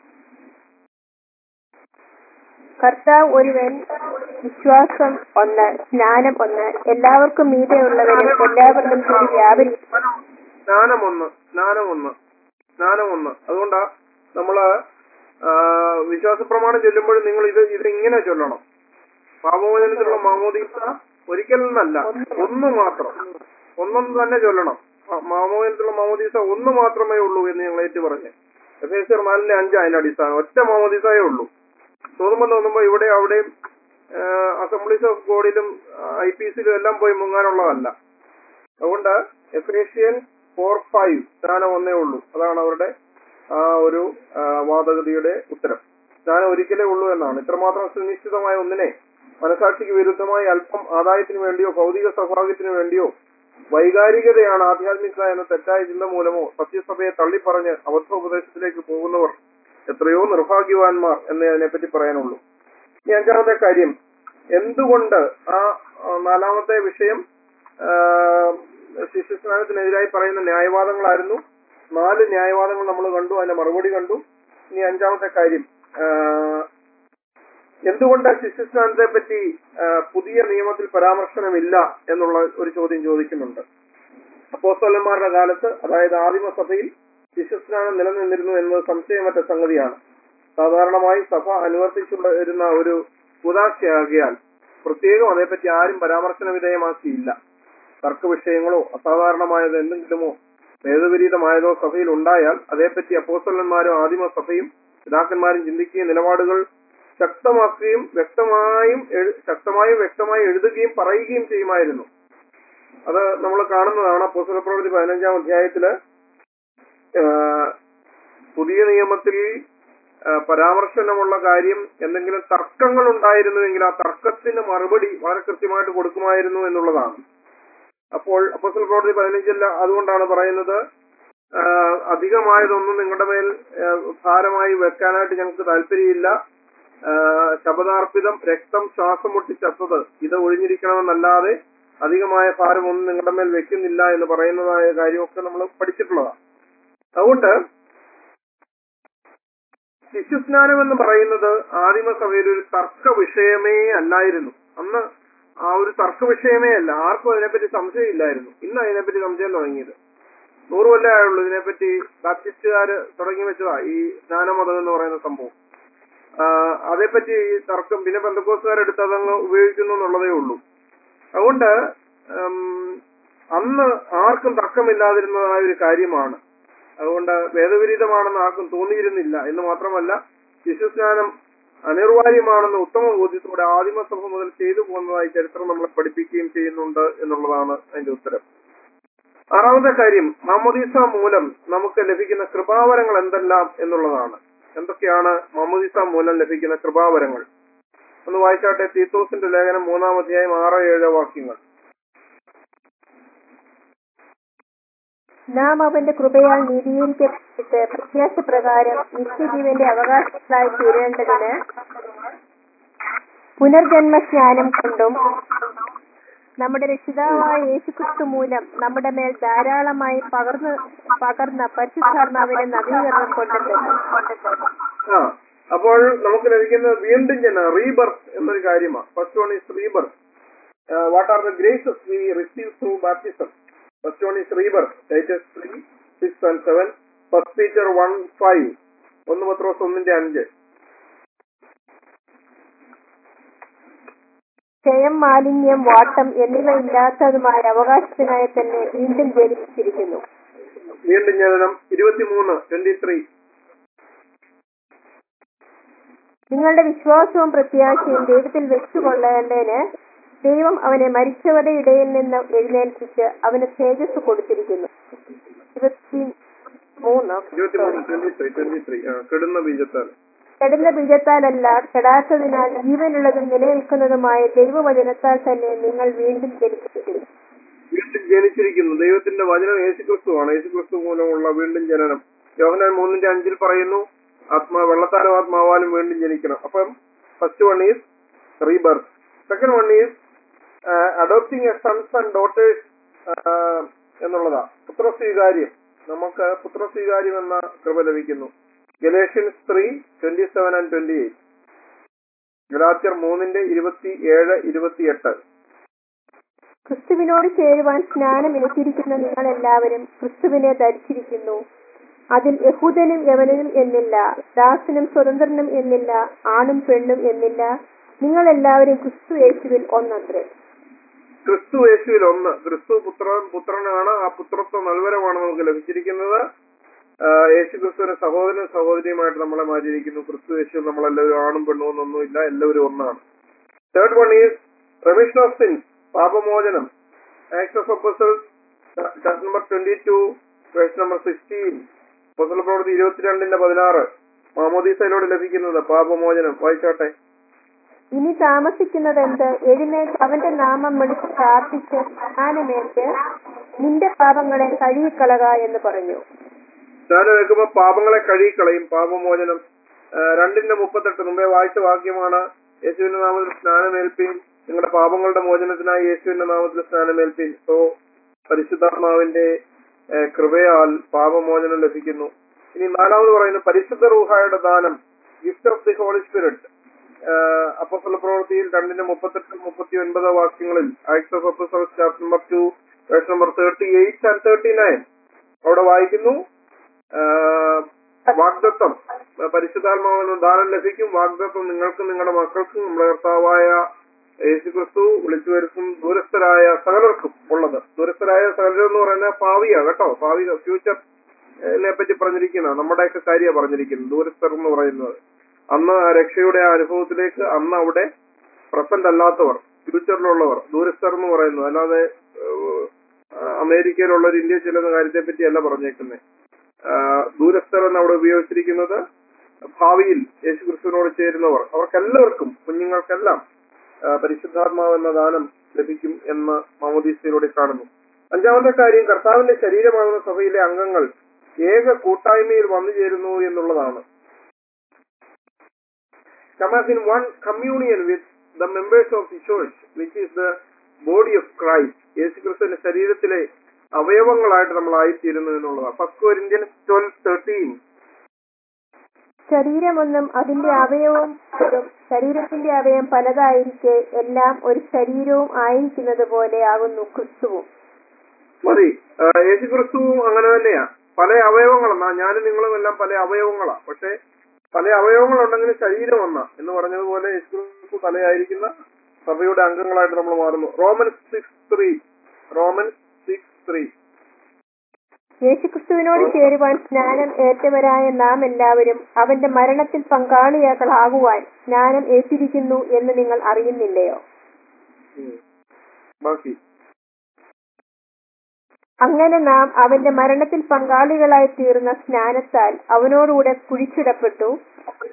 കർത്താവ് ഒരുവൻ വിശ്വാസം ഒന്ന് സ്നാനം ഒന്ന് എല്ലാവർക്കും മീതെയുള്ളവരും എല്ലാവരിലും കൂടി വ്യാപരി സ്നാനമൊന്ന് സ്നാനമൊന്ന് സ്നാനമൊന്ന് അതുകൊണ്ടാ നമ്മള് ആ, വിശ്വാസ പ്രമാണം ചൊല്ലുമ്പോഴും നിങ്ങൾ ഇത് ഇത് ഇങ്ങനെ ചൊല്ലണം പാപമോചനത്തിലുള്ള മാമോദീസ ഒരിക്കൽ നിന്നല്ല ഒന്ന് മാത്രം ഒന്നൊന്ന് തന്നെ ചൊല്ലണം ആ, മാമോചനത്തിലുള്ള മാമോദീസ ഒന്ന് മാത്രമേ ഉള്ളൂ എന്ന് ഞങ്ങൾ ഏറ്റു പറഞ്ഞു എഫ് എസ് നാലിന്റെ അഞ്ച് അതിന്റെ അടിസ്ഥാനം ഒറ്റ മാമോദീസയേ ഉള്ളൂ തോന്നുമ്പോൾ തോന്നുമ്പോ ഇവിടെ അവിടെയും അസംബ്ലീസ് ഓഫ് ഗോഡിലും ഐ പി സിലും എല്ലാം പോയി മുങ്ങാനുള്ളതല്ല അതുകൊണ്ട് എഫേഷ്യൻ ഫോർ ഫൈവ് സ്ഥാനം ഒന്നേ ഉള്ളൂ അതാണ് അവരുടെ ആ ഒരു ആ, വാദഗതിയുടെ ഉത്തരം സ്ഥാനം ഒരിക്കലേ ഉള്ളൂ എന്നാണ് ഇത്രമാത്രം സുനിശ്ചിതമായ ഒന്നിനെ മനസാക്ഷിക്ക് വിരുദ്ധമായി അല്പം ആദായത്തിന് വേണ്ടിയോ ഭൗതിക സൗഭാഗ്യത്തിന് വേണ്ടിയോ വൈകാരികതയാണ് ആധ്യാത്മികത എന്ന തെറ്റായ ചിന്ത മൂലമോ സത്യസഭയെ തള്ളിപ്പറഞ്ഞ് അബദ്ധോപദേശത്തിലേക്ക് പോകുന്നവർ എത്രയോ നിർഭാഗ്യവാന്മാർ എന്നേ അതിനെപ്പറ്റി പറയാനുള്ളൂ ഇനി അഞ്ചാമത്തെ കാര്യം എന്തുകൊണ്ട് ആ ആ, നാലാമത്തെ വിഷയം ആ, ശിശുസ്നാനത്തിനെതിരായി പറയുന്ന ന്യായവാദങ്ങളായിരുന്നു നാല് ന്യായവാദങ്ങൾ നമ്മൾ കണ്ടു അതിന്റെ മറുപടി കണ്ടു ഇനി അഞ്ചാമത്തെ കാര്യം ആ, എന്തുകൊണ്ട് ശിശുസ്നാനത്തെ പറ്റി ആ, പുതിയ നിയമത്തിൽ പരാമർശനമില്ല എന്നുള്ള ഒരു ചോദ്യം ചോദിക്കുന്നുണ്ട് അപ്പോസ്തലന്മാരുടെ കാലത്ത് അതായത് ആദിമസഭയിൽ ശിശുസ്നാനം നിലനിന്നിരുന്നു എന്നത് സംശയമറ്റ സംഗതിയാണ് സാധാരണമായി സഭ അനുവർത്തിച്ചു വരുന്ന ഒരു ഉദാശയാകിയാൽ പ്രത്യേകം അതേപ്പറ്റി ആരും പരാമർശന വിധേയമാക്കിയില്ല തർക്ക വിഷയങ്ങളോ അസാധാരണമായത് എന്തെങ്കിലുമോ ഭേദവിരീതമായതോ സഭയിൽ ഉണ്ടായാൽ അതേപ്പറ്റി അപ്പോസ്തലന്മാരും ആദിമ സഭയും പിതാക്കന്മാരും ചിന്തിക്കുകയും നിലപാടുകൾ ശക്തമാക്കുകയും വ്യക്തമായും എഴു- ശക്തമായും വ്യക്തമായി എഴുതുകയും പറയുകയും ചെയ്യുമായിരുന്നു അത് നമ്മൾ കാണുന്നതാണ് അപ്പോസ്തല പ്രവൃത്തി പതിനഞ്ചാം അധ്യായത്തില് ആ, പുതിയ നിയമത്തിൽ ആ, പരാമർശനമുള്ള കാര്യം എന്തെങ്കിലും തർക്കങ്ങൾ ഉണ്ടായിരുന്നുവെങ്കിൽ ആ തർക്കത്തിന് മറുപടി വളരെ കൃത്യമായിട്ട് കൊടുക്കുമായിരുന്നു എന്നുള്ളതാണ് അപ്പോൾ അപ്പോസ്തല പ്രവൃത്തി പതിനഞ്ചില്ല അതുകൊണ്ടാണ് പറയുന്നത് ആ, അധികമായതൊന്നും നിങ്ങളുടെ മേൽ ആ, ഭാരമായി വെക്കാനായിട്ട് ഞങ്ങൾക്ക് താല്പര്യമില്ല ആ, ശപഥാർപ്പിതം രക്തം ശ്വാസം മുട്ടി ചത്തത് ഇത് ഒഴിഞ്ഞിരിക്കണമെന്നല്ലാതെ അധികമായ ഭാരമൊന്നും നിങ്ങളുടെ മേൽ വെക്കുന്നില്ല എന്ന് പറയുന്നതായ കാര്യമൊക്കെ നമ്മൾ പഠിച്ചിട്ടുള്ളതാണ് അതുകൊണ്ട് ശിശുസ്നാനം എന്ന് പറയുന്നത് ആദിമസഭയിൽ ഒരു തർക്ക വിഷയമേ അല്ലായിരുന്നു അന്ന് ആ ഒരു തർക്ക വിഷയമേ അല്ല ആർക്കും അതിനെപ്പറ്റി സംശയമില്ലായിരുന്നു ഇന്ന് അതിനെപ്പറ്റി സംശയം തുടങ്ങിയത് നൂറ് കൊല്ലമേ ആയുള്ളൂ ഇതിനെപ്പറ്റി ബാപ്റ്റിസ്റ്റുകാര് തുടങ്ങി വെച്ചതാ ഈ സ്നാനമതം എന്ന് പറയുന്ന സംഭവം ആ, അതേപ്പറ്റി ഈ തർക്കം പിന്നെ ബന്ധക്കോസുകാരെടുത്ത് അതങ്ങ് ഉപയോഗിക്കുന്നു എന്നുള്ളതേ ഉള്ളൂ അതുകൊണ്ട് ഉം, അന്ന് ആർക്കും തർക്കമില്ലാതിരുന്നതായ ഒരു കാര്യമാണ് അതുകൊണ്ട് വേദവിരീതമാണെന്ന് ആർക്കും തോന്നിയിരുന്നില്ല എന്ന് മാത്രമല്ല ശിശുസ്നാനം അനിർവാര്യമാണെന്ന് ഉത്തമ ബോധ്യത്തോടെ ആദിമസഭ മുതൽ ചെയ്തു പോകുന്നതായി ചരിത്രം നമ്മളെ പഠിപ്പിക്കുകയും ചെയ്യുന്നുണ്ട് എന്നുള്ളതാണ് അതിന്റെ ഉത്തരം ആറാമത്തെ കാര്യം മാമോദീസ മൂലം നമുക്ക് ലഭിക്കുന്ന കൃപാവരങ്ങൾ എന്തെല്ലാം എന്നുള്ളതാണ് എന്തൊക്കെയാണ് എന്തൊക്കെയാണ് മമുദിസ മൂലം ലഭിക്കുന്ന കൃപാവരങ്ങൾ ഒന്ന് വായിച്ചാട്ടെ തീത്തോസിന്റെ ലേഖനം മൂന്നാം അധ്യായം ആറ് ഏഴ് വാക്യങ്ങൾ നാം അവന്റെ കൃപയാൽ നീതീകരിക്കപ്പെട്ട് പ്രത്യാശപ്രകാരം നിത്യജീവന്റെ അവകാശങ്ങളായി തീരേണ്ടതിന് പുനർജന്മ സ്നാനം കൊണ്ടും നമ്മുടെ രക്ഷിതാവായ യേശുക്രിസ്തു മൂലം നമ്മുടെ മേൽ ധാരാളമായി പകർന്ന് പകർന്ന പരിശുദ്ധാത്മാവിന്റെ നവീകരണം കൊണ്ടെത്തുന്നു ആ അപ്പോൾ നമുക്ക് ലഭിക്കുന്ന വീണ്ടും ജന റീബർത്ത് എന്നൊരു കാര്യമാണ് first one is rebirth what are the graces we receive through baptism first one is rebirth Titus three six and seven first Peter one five ഒന്ന് പത്രോസ് ഒന്നിന്റെ അഞ്ച് ക്ഷയം മാലിന്യം വാട്ടം എന്നിവ ഇല്ലാത്തതുമായ അവകാശത്തിനായി തന്നെ വീണ്ടും ജനിച്ചിരിക്കുന്നു വീണ്ടും ജനനം ഇരുപത്തിമൂന്ന് ട്വന്റി ത്രീ നിങ്ങളുടെ വിശ്വാസവും പ്രത്യാശയും ദൈവത്തിൽ വെച്ചുകൊള്ളേണ്ടതിന് ദൈവം അവനെ മരിച്ചവരുടെ ഇടയിൽ നിന്ന് എഴുന്നേൽപ്പിച്ച് അവന് തേജസ് കൊടുത്തിരിക്കുന്നു ഇരുപത്തി മൂന്ന് ഇരുപത്തിമൂന്ന് ട്വന്റി ത്രീ ട്വന്റി ത്രീ കെടുന്ന ബീജത്താൽ കെടുന്ന ബീജത്താലല്ല കെടാത്തതിനാൽ ജീവനുള്ളതും നിലനിൽക്കുന്നതുമായ ദൈവവചനത്താൽ തന്നെ നിങ്ങൾ വീണ്ടും ജനിച്ചിരിക്കുന്നു വീണ്ടും ജനിച്ചിരിക്കുന്നു ദൈവത്തിന്റെ വചനം യേശുക്രിസ്തുവാണ് യേശുക്രിസ്തു മൂലമുള്ള വീണ്ടും ജനനം യോഹനാൻ മൂന്നിന്റെ അഞ്ചിൽ പറയുന്നു ആത്മാ വെള്ളത്താലും ആത്മാവാലും വീണ്ടും ജനിക്കണം അപ്പം first one is rebirth second one is adopting a sons and daughters എന്നുള്ളതാ പുത്രസ്വീകാര്യം നമുക്ക് പുത്രസ്വീകാര്യം എന്ന കൃപ ലഭിക്കുന്നു Galatians three twenty seven and twenty eight ഗലാത്യർ മൂന്നിന്റെ ഇരുപത്തി ഏഴ് ഇരുപത്തിയെട്ട് ക്രിസ്തുവിനോട് ചേരുവാൻ സ്നാനം ഏറ്റിരിക്കുന്ന നിങ്ങൾ എല്ലാവരും ക്രിസ്തുവിനെ ധരിച്ചിരിക്കുന്നു അതിൽ യഹൂദനും യവനനും എന്നില്ല ദാസനും സ്വതന്ത്രനും എന്നില്ല ആണും പെണ്ണും എന്നില്ല നിങ്ങൾ എല്ലാവരും ക്രിസ്തു യേശുവിൽ ഒന്നത്രേ ക്രിസ്തു യേശുവിൽ ഒന്ന് ക്രിസ്തു പുത്രൻ പുത്രനാണ് ആ പുത്രത്വ നൽവരമാണ് നമുക്ക് ലഭിച്ചിരിക്കുന്നത് ആ, യേശു ക്രിസ്തുവിന്റെ സഹോദരനും സഹോദരിയുമായിട്ട് നമ്മളെ മാറ്റിയിരിക്കുന്നു ക്രിസ്തു യേശു നമ്മളെല്ലാവരും ആണും പെണ്ണും എന്നൊന്നുമില്ല എല്ലാവരും ഒന്നാണ് third one is remission of sins പാപമോചനം act of apostles chapter number twenty two verse number sixteen apostle പ്രവൃത്തി ഇരുപത്തിരണ്ടിന്റെ പതിനാറ് മാമോദീസയിലൂടെ ലഭിക്കുന്നത് പാപമോചനം വായിച്ചോട്ടെ ഇനി താമസിക്കുന്നതെന്ത് എഴുന്നേറ്റ് അവന്റെ നാമം വിളിച്ച് പ്രാർത്ഥിച്ച് സ്നാനമേറ്റ് നിന്റെ പാപങ്ങളെ കഴുകിക്കളക എന്ന് പറഞ്ഞു സ്നാനം വെക്കുമ്പോ പാപങ്ങളെ കഴുകിക്കളയും പാപമോചനം ആ, രണ്ടിന്റെ മുപ്പത്തെട്ട് മുമ്പേ വായിച്ച വാക്യമാണ് യേശുവിന്റെ നാമത്തിൽ സ്നാനമേൽപ്പീൻ നിങ്ങളുടെ പാപങ്ങളുടെ മോചനത്തിനായി യേശുവിന്റെ നാമത്തിൽ സ്നാനമേൽപ്പീൻ സോ പരിശുദ്ധാത്മാവിന്റെ ആ, കൃപയാൽ പാപമോചനം ലഭിക്കുന്നു ഇനി നാലാമത് പറയുന്നു പരിശുദ്ധ റൂഹായുടെ ദാനം gift of the Holy Spirit apostle പ്രവൃത്തിയിൽ രണ്ടിന്റെ മുപ്പത്തെട്ട് മുപ്പത്തി ഒൻപത് വാക്യങ്ങളിൽ act of apostles chapter number two verse number thirty eight and thirty nine അവിടെ വായിക്കുന്നു ആഹ് വാഗ്ദത്വം ആഹ് പരിശുദ്ധാത്മാവെന്ന ദാനം ലഭിക്കും വാഗ്ദത്വം നിങ്ങൾക്കും നിങ്ങളുടെ മക്കൾക്കും നമ്മുടെ കർത്താവായ യേശു ക്രിസ്തു വിളിച്ചു വരുത്തും ദൂരസ്ഥരായ സകലർക്കും ഉള്ളത് ദൂരസ്ഥരായ സകലർ എന്ന് പറയുന്ന ഭാവിയാ കേട്ടോ ഭാവി ഫ്യൂച്ചർ നെ പറ്റി പറഞ്ഞിരിക്കുന്ന നമ്മുടെയൊക്കെ കാര്യമാണ് പറഞ്ഞിരിക്കുന്നത് ദൂരസ്ഥർ എന്ന് പറയുന്നത് അന്ന് ആ രക്ഷയുടെ ആ അനുഭവത്തിലേക്ക് അന്ന് അവിടെ പ്രസന്റ് അല്ലാത്തവർ ഫ്യൂച്ചറിലുള്ളവർ ദൂരസ്ഥർ എന്ന് പറയുന്നു അല്ലാതെ ഏഹ്, അമേരിക്കയിലുള്ളവർ ഇന്ത്യ ചെല്ലുന്ന കാര്യത്തെ പറ്റിയല്ല പറഞ്ഞേക്കുന്നത് ദൂരസ്ഥർ എന്ന് അവിടെ ഉപയോഗിച്ചിരിക്കുന്നത് ഭാവിയിൽ യേശു ക്രിസ്തുവിനോട് ചേരുന്നവർ അവർക്കെല്ലാവർക്കും കുഞ്ഞുങ്ങൾക്കെല്ലാം ആ, പരിശുദ്ധാത്മാവ് എന്ന ദാനം ലഭിക്കും എന്ന് മാമോദീസയിലൂടെ കാണുന്നു അഞ്ചാമത്തെ കാര്യം കർത്താവിന്റെ ശരീരമാകുന്ന സഭയിലെ അംഗങ്ങൾ ഏക കൂട്ടായ്മയിൽ വന്നു ചേരുന്നു എന്നുള്ളതാണ് come as in one communion with the members of the church, which is the body of Christ. യേശുക്രിസ്തുവിന്റെ ശരീരത്തിലെ അവയവങ്ങളായിട്ട് നമ്മൾ ആയിത്തീരുന്നു എന്നുള്ളതാണ് ഫസ്റ്റ് കൊരിന്ത്യൻസ് ട്വൽവ് തേർട്ടീൻ ശരീരമൊന്നും അതിന്റെ അവയവം ഒരു ശരീരത്തിന്റെ അവയവം പലതായിരിക്കെ എല്ലാം ഒരു ശരീരവും ആയിരിക്കുന്നത് പോലെ ആകുന്നു ക്രിസ്തുവും മതി ആ, യേശുക്രിസ്തുവും അങ്ങനെ തന്നെയാ പല അവയവങ്ങളെന്നാ ഞാനും നിങ്ങളും എല്ലാം പല അവയവങ്ങളാ പക്ഷെ പല അവയവങ്ങളുണ്ടെങ്കിലും ശരീരം ഒന്നാ എന്ന് പറഞ്ഞതുപോലെ യേശുക്രിസ്തു തലയായിരിക്കുന്ന സഭയുടെ അംഗങ്ങളായിട്ട് നമ്മൾ മാറുന്നു Roman six three Roman six three യേശുക്രിസ്തുവിനോട് ചേരുവാൻ സ്നാനം ഏറ്റവരായ നാം എല്ലാവരും അവന്റെ മരണത്തിൽ പങ്കാളിയാകളാകുവാൻ സ്നാനം ഏറ്റിരിക്കുന്നു എന്ന് നിങ്ങൾ അറിയുന്നില്ലയോ ബാക്കി അങ്ങനെ നാം അവന്റെ മരണത്തിൽ പങ്കാളികളായി തീർന്ന സ്നാനത്താൽ അവനോടുകൂടെ കുഴിച്ചിടപ്പെട്ടു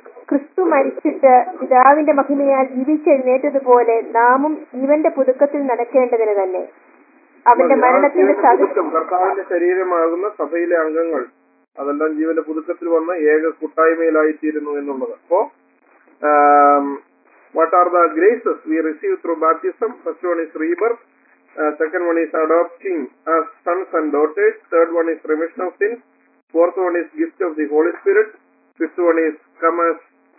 മരിച്ചിട്ട് പിതാവിന്റെ മഹിമയാൽ ജീവിച്ചെഴുന്നേറ്റതുപോലെ നാമും ജീവന്റെ പുതുക്കത്തിൽ നടക്കേണ്ടതിന് തന്നെ അവന്റെ മരണത്തിന്റെ സദൃശ പുതുക്കം കർത്താവിന്റെ ശരീരമാകുന്ന സഭയിലെ അംഗങ്ങൾ അതെല്ലാം ജീവന്റെ പുതുക്കത്തിൽ വന്ന ഏക കൂട്ടായ്മയിലായിത്തീരുന്നു എന്നുള്ളത് അപ്പോ what are the graces we receive through baptism first one is rebirth second one is adopting sons and daughters third one is remission of sins fourth one is gift of the Holy Spirit fifth one is comes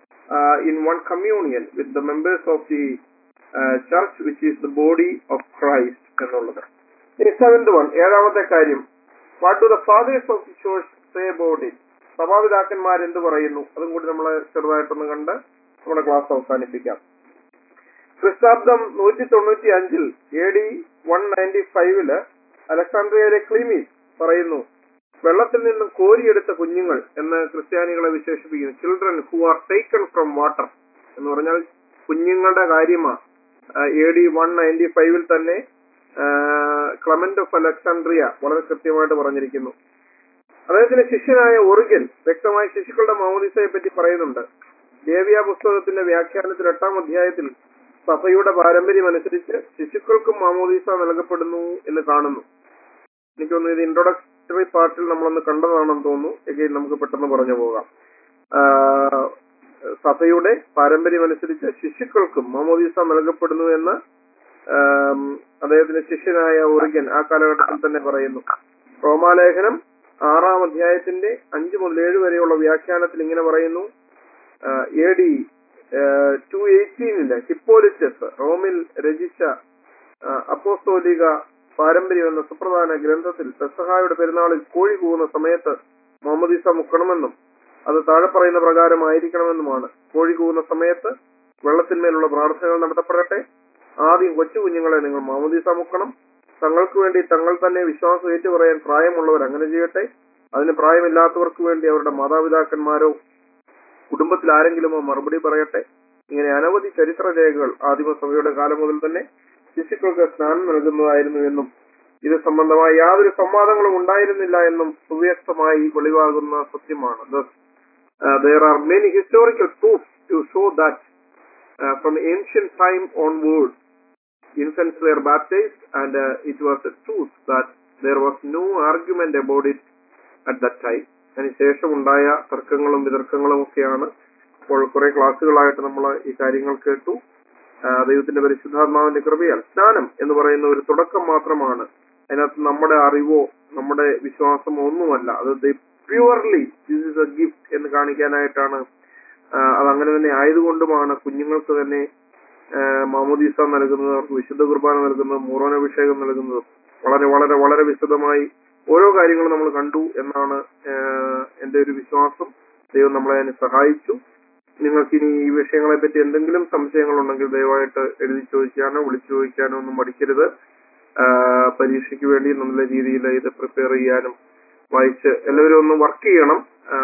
in one communion with the members of the uh, church which is the body of Christ എന്നുള്ളത് ഇനി seventh one ഏഴാമത്തെ കാര്യം what do the fathers of the church say about it സഭാപിതാക്കന്മാർ എന്ത് പറയുന്നു അതും കൂടി നമ്മൾ ചെറുതായിട്ടൊന്ന് കണ്ട് നമ്മുടെ ക്ലാസ് അവസാനിപ്പിക്കാം ക്രിസ്താബ്ദം നൂറ്റി തൊണ്ണൂറ്റി അഞ്ചിൽ എ ഡി വൺ നയൻറ്റി ഫൈവില് അലക്സാണ്ട്രിയയിലെ ക്ലീമീസ് പറയുന്നു വെള്ളത്തിൽ നിന്നും കോരിയെടുത്ത കുഞ്ഞുങ്ങൾ എന്ന് ക്രിസ്ത്യാനികളെ വിശേഷിപ്പിക്കുന്നു children who are taken from water എന്ന് പറഞ്ഞാൽ കുഞ്ഞുങ്ങളുടെ കാര്യമാണ് എ ഡി വൺ നയൻറ്റി ഫൈവിൽ തന്നെ ക്ലമന്റ് ഓഫ് അലക്സാണ്ട്രിയ വളരെ കൃത്യമായിട്ട് പറഞ്ഞിരിക്കുന്നു അദ്ദേഹത്തിന്റെ ശിഷ്യനായ ഒറിഗൻ വ്യക്തമായി ശിശുക്കളുടെ മാമോദിസയെ പറ്റി പറയുന്നുണ്ട് ദേവിയ പുസ്തകത്തിന്റെ വ്യാഖ്യാനത്തിൽ എട്ടാം അധ്യായത്തിൽ സഭയുടെ പാരമ്പര്യം അനുസരിച്ച് ശിശുക്കൾക്കും മാമോദീസ നൽകപ്പെടുന്നു എന്ന് കാണുന്നു എനിക്ക് തോന്നുന്നു ഇത് ഇൻട്രൊഡക്ടറി പാർട്ടിൽ നമ്മളൊന്ന് കണ്ടതാണെന്ന് തോന്നുന്നു എഗെയിൻ നമുക്ക് പെട്ടെന്ന് പറഞ്ഞു പോകാം ആഹ് സഭയുടെ പാരമ്പര്യം അനുസരിച്ച് ശിശുക്കൾക്കും മാമോദീസ നൽകപ്പെടുന്നു എന്ന് ആം, അദ്ദേഹത്തിന്റെ ശിഷ്യനായ ഒറിഗൻ ആ കാലഘട്ടത്തിൽ തന്നെ പറയുന്നു റോമാലേഖനം ആറാം അധ്യായത്തിന്റെ അഞ്ച് മുതൽ ഏഴ് വരെയുള്ള വ്യാഖ്യാനത്തിൽ ഇങ്ങനെ പറയുന്നു എ ഡി ടു എയ്റ്റീനില് ഹിപ്പോലിറ്റസ് റോമിൽ രചിച്ച ആ, അപ്പോസ്തോലിക പാരമ്പര്യം എന്ന സുപ്രധാന ഗ്രന്ഥത്തിൽ പെസഹായുടെ പെരുന്നാളിൽ കോഴി കൂവുന്ന സമയത്ത് മുഹമ്മദീസ മുക്കണമെന്നും അത് താഴെ പറയുന്ന പ്രകാരമായിരിക്കണമെന്നുമാണ് കോഴി കൂവുന്ന സമയത്ത് വെള്ളത്തിന്മേലുള്ള പ്രാർത്ഥനകൾ നടത്തപ്പെടട്ടെ ആദ്യം കൊച്ചു കുഞ്ഞുങ്ങളെ നിങ്ങൾ മാമോദീസ മുക്കണം തങ്ങൾക്ക് വേണ്ടി തങ്ങൾ തന്നെ വിശ്വാസം ഏറ്റുപറയാൻ പ്രായമുള്ളവർ അങ്ങനെ ചെയ്യട്ടെ അതിന് പ്രായമില്ലാത്തവർക്ക് വേണ്ടി അവരുടെ മാതാപിതാക്കന്മാരോ കുടുംബത്തിൽ ആരെങ്കിലുമോ മറുപടി പറയട്ടെ ഇങ്ങനെ അനവധി ചരിത്ര രേഖകൾ ആദിമസഭയുടെ കാലം മുതൽ തന്നെ ശിശുക്കൾക്ക് സ്നാനം നൽകുന്നതായിരുന്നു എന്നും ഇത് സംബന്ധമായ യാതൊരു സംവാദങ്ങളും ഉണ്ടായിരുന്നില്ല എന്നും സുവ്യക്തമായി വെളിവാകുന്ന സത്യമാണ് there are many historical proof to show that from ancient time onward infants were baptized and uh, it was a truth that there was no argument about it at that time അതിനുശേഷം ഉണ്ടായ തർക്കങ്ങളും വിതർക്കങ്ങളും ഒക്കെയാണ് ഇപ്പോൾ കുറെ ക്ലാസ്സുകളായിട്ട് നമ്മൾ ഈ കാര്യങ്ങൾ കേട്ടു ആ, ദൈവത്തിന്റെ പരിശുദ്ധാത്മാവിന്റെ കൃപയാൽ സ്നാനം എന്ന് പറയുന്ന ഒരു തുടക്കം മാത്രമാണ് അതിനകത്ത് നമ്മുടെ അറിവോ നമ്മുടെ വിശ്വാസമോ ഒന്നുമല്ല അത് purely this is a gift എന്ന് കാണിക്കാനായിട്ടാണ് ആ, അത് അങ്ങനെ തന്നെ ആയതുകൊണ്ടുമാണ് കുഞ്ഞുങ്ങൾക്ക് തന്നെ മാമോദീസ നൽകുന്നത് അവർക്ക് വിശുദ്ധ കുർബാന നൽകുന്നത് മൂറോനഭിഷേകം നൽകുന്നത് വളരെ വളരെ വളരെ വിശദമായി ഓരോ കാര്യങ്ങളും നമ്മൾ കണ്ടു എന്നാണ് ആഹ് എന്റെ ഒരു വിശ്വാസം ദൈവം നമ്മളെ അതിന് സഹായിച്ചു നിങ്ങൾക്ക് ഇനി ഈ വിഷയങ്ങളെ പറ്റി എന്തെങ്കിലും സംശയങ്ങൾ ഉണ്ടെങ്കിൽ ദയവായിട്ട് എഴുതി ചോദിക്കാനോ വിളിച്ചു ചോദിക്കാനോ ഒന്നും മടിക്കരുത് ആഹ് പരീക്ഷയ്ക്ക് വേണ്ടി നല്ല രീതിയിൽ ഇത് പ്രിപ്പയർ ചെയ്യാനും വായിച്ച് എല്ലാവരും ഒന്ന് വർക്ക് ചെയ്യണം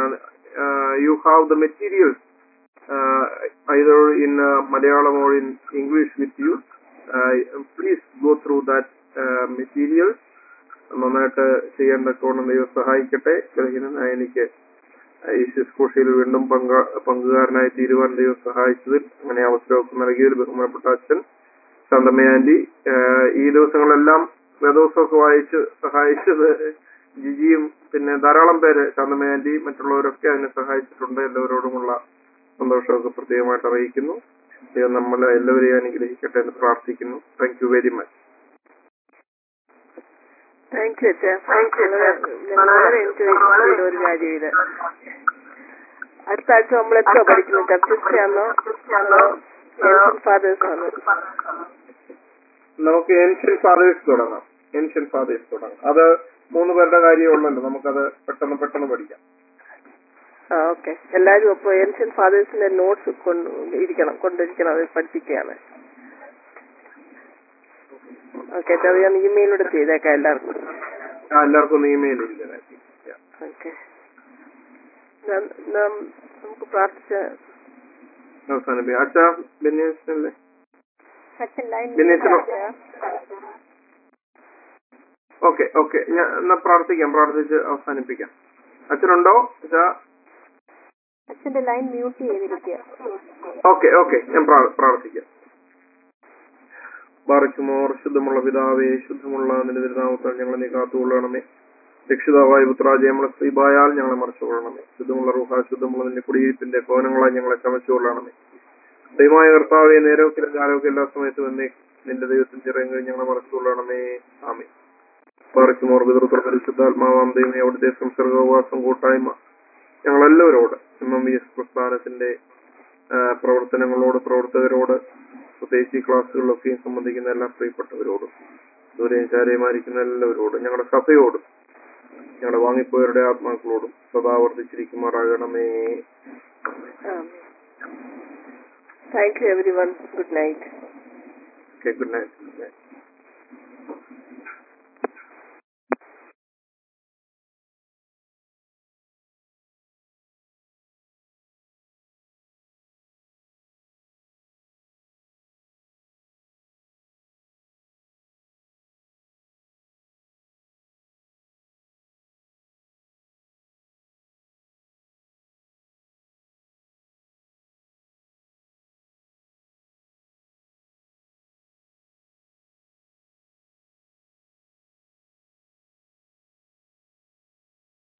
you have the materials uh, either in uh, Malayalam or in English with you. Uh, please go through that uh, material. നന്നായിട്ട് ചെയ്യേണ്ട കോണം ദൈവം സഹായിക്കട്ടെ ബലഹീനനായ എനിക്ക് ഈ ശുശ്രൂഷയിൽ വീണ്ടും പങ്ക പങ്കുകാരനായി തീരുവാൻ ദൈവം സഹായിച്ചതിൽ അങ്ങനെ അവസരമൊക്കെ നൽകിയതിൽ ബഹുമാനപ്പെട്ട അച്ഛൻ ശാന്തമ്മ ആന്റി ആഹ് ഈ ദിവസങ്ങളെല്ലാം വേദോത്സവമൊക്കെ വായിച്ച് സഹായിച്ചത് ജിജിയും പിന്നെ ധാരാളം പേര് ശാന്തമ്മ ആന്റി മറ്റുള്ളവരൊക്കെ അതിനെ സഹായിച്ചിട്ടുണ്ട് എല്ലാവരോടുമുള്ള സന്തോഷമൊക്കെ പ്രത്യേകമായിട്ട് അറിയിക്കുന്നു ദൈവം നമ്മളെ എല്ലാവരെയും അനുഗ്രഹിക്കട്ടെ എന്ന് പ്രാർത്ഥിക്കുന്നു thank you very much thank you അച്ഛാ ഞങ്ങൾ വളരെ എൻജോയ് ചെയ്ത ഒരു കാര്യം ഇത് അടുത്ത ആഴ്ച നമ്മൾ എത്ര പഠിക്കുന്നു ചർച്ച ആണോ ഫാദേഴ്സ് ആണോ നമുക്ക് ഏൻഷ്യൻ ഫാദേഴ്സ് തുടങ്ങാം ഏൻഷ്യൻ ഫാദേഴ്സ് തുടങ്ങാം അത് മൂന്ന് പേരുടെ കാര്യമുള്ളല്ലോ നമുക്കത് പെട്ടെന്ന് പെട്ടെന്ന് പഠിക്കാം ആ ഓക്കെ എല്ലാവരും അപ്പോൾ ഏൻഷ്യൻ ഫാദേഴ്സിന്റെ നോട്ട്സ് കൊണ്ട് ഇരിക്കണം കൊണ്ടിരിക്കണം അത് പഠിപ്പിക്കുകയാണ് ഓക്കെ അത് ഞാൻ ഇമെയിലൂടെ ചെയ്തേക്കാം എല്ലാവർക്കും ആ എല്ലാവർക്കും ഒന്ന് ഇമെയിൽ ഇല്ല ഓക്കെ നമുക്ക് പ്രാർത്ഥിച്ച അവസാനിപ്പിക്കാം അച്ഛാ ബെന്യാസിനല്ലേ അച്ഛൻ ലൈൻ ബെന്യാസിനോ ഓക്കെ ഓക്കെ ഞാൻ എന്നാ പ്രാർത്ഥിക്കാം പ്രാർത്ഥിച്ച് അവസാനിപ്പിക്കാം അച്ഛനുണ്ടോ അച്ഛാ അച്ഛന്റെ ലൈൻ മ്യൂട്ട് ചെയ്തിരിക്കുക ഓക്കെ ഓക്കെ ഞാൻ പ്രാ- പ്രാർത്ഥിക്കാം ബാറയ്ക്കുമോർ ശുദ്ധമുള്ള പിതാവേ ശുദ്ധമുള്ള നിന്റെ തിരുനാമത്താൽ ഞങ്ങളെ നീ കാത്തുകൊള്ളണമേ രക്ഷിതാവായ പുത്രാജയ നമ്മളെ ശ്രീബായാൽ ഞങ്ങളെ മറച്ചുകൊള്ളണമേ ശുദ്ധമുള്ള റൂഹ ശുദ്ധമുള്ള നിന്റെ കുടിയിരിപ്പിന്റെ ഭവനങ്ങളായി ഞങ്ങളെ ചമച്ചുകൊള്ളണമേ ദൈവമായ കർത്താവെ നേരവത്തിലും കാലമൊക്കെ എല്ലാ സമയത്തും എന്നെ നിന്റെ ദൈവത്തിന് ചിറങ്ങി ഞങ്ങളെ മറച്ചുകൊള്ളണമേ ആമേ ബാറയ്ക്കുമോർ പിതൃത്വ പരിശുദ്ധാത്മാവാം ദൈവമേ അവിടുത്തെ സംസർഗോപവാസം കൂട്ടായ്മ ഞങ്ങളെല്ലാവരോട് എം എം വി എസ് പ്രസ്ഥാനത്തിന്റെ ആ, പ്രവർത്തനങ്ങളോട് പ്രവർത്തകരോട് പ്രത്യേകിച്ച് ഈ ക്ലാസ്സുകളിലൊക്കെയും സംബന്ധിക്കുന്ന എല്ലാ പ്രിയപ്പെട്ടവരോടും ദൂരെയും ചാരയുമായിരിക്കുന്ന എല്ലാവരോടും ഞങ്ങളുടെ സഭയോടും ഞങ്ങളുടെ വാങ്ങിപ്പോയവരുടെ ആത്മാക്കളോടും സദാ വർദ്ധിച്ചിരിക്കുമാറാകണമേ thank you everyone good night okay good night good night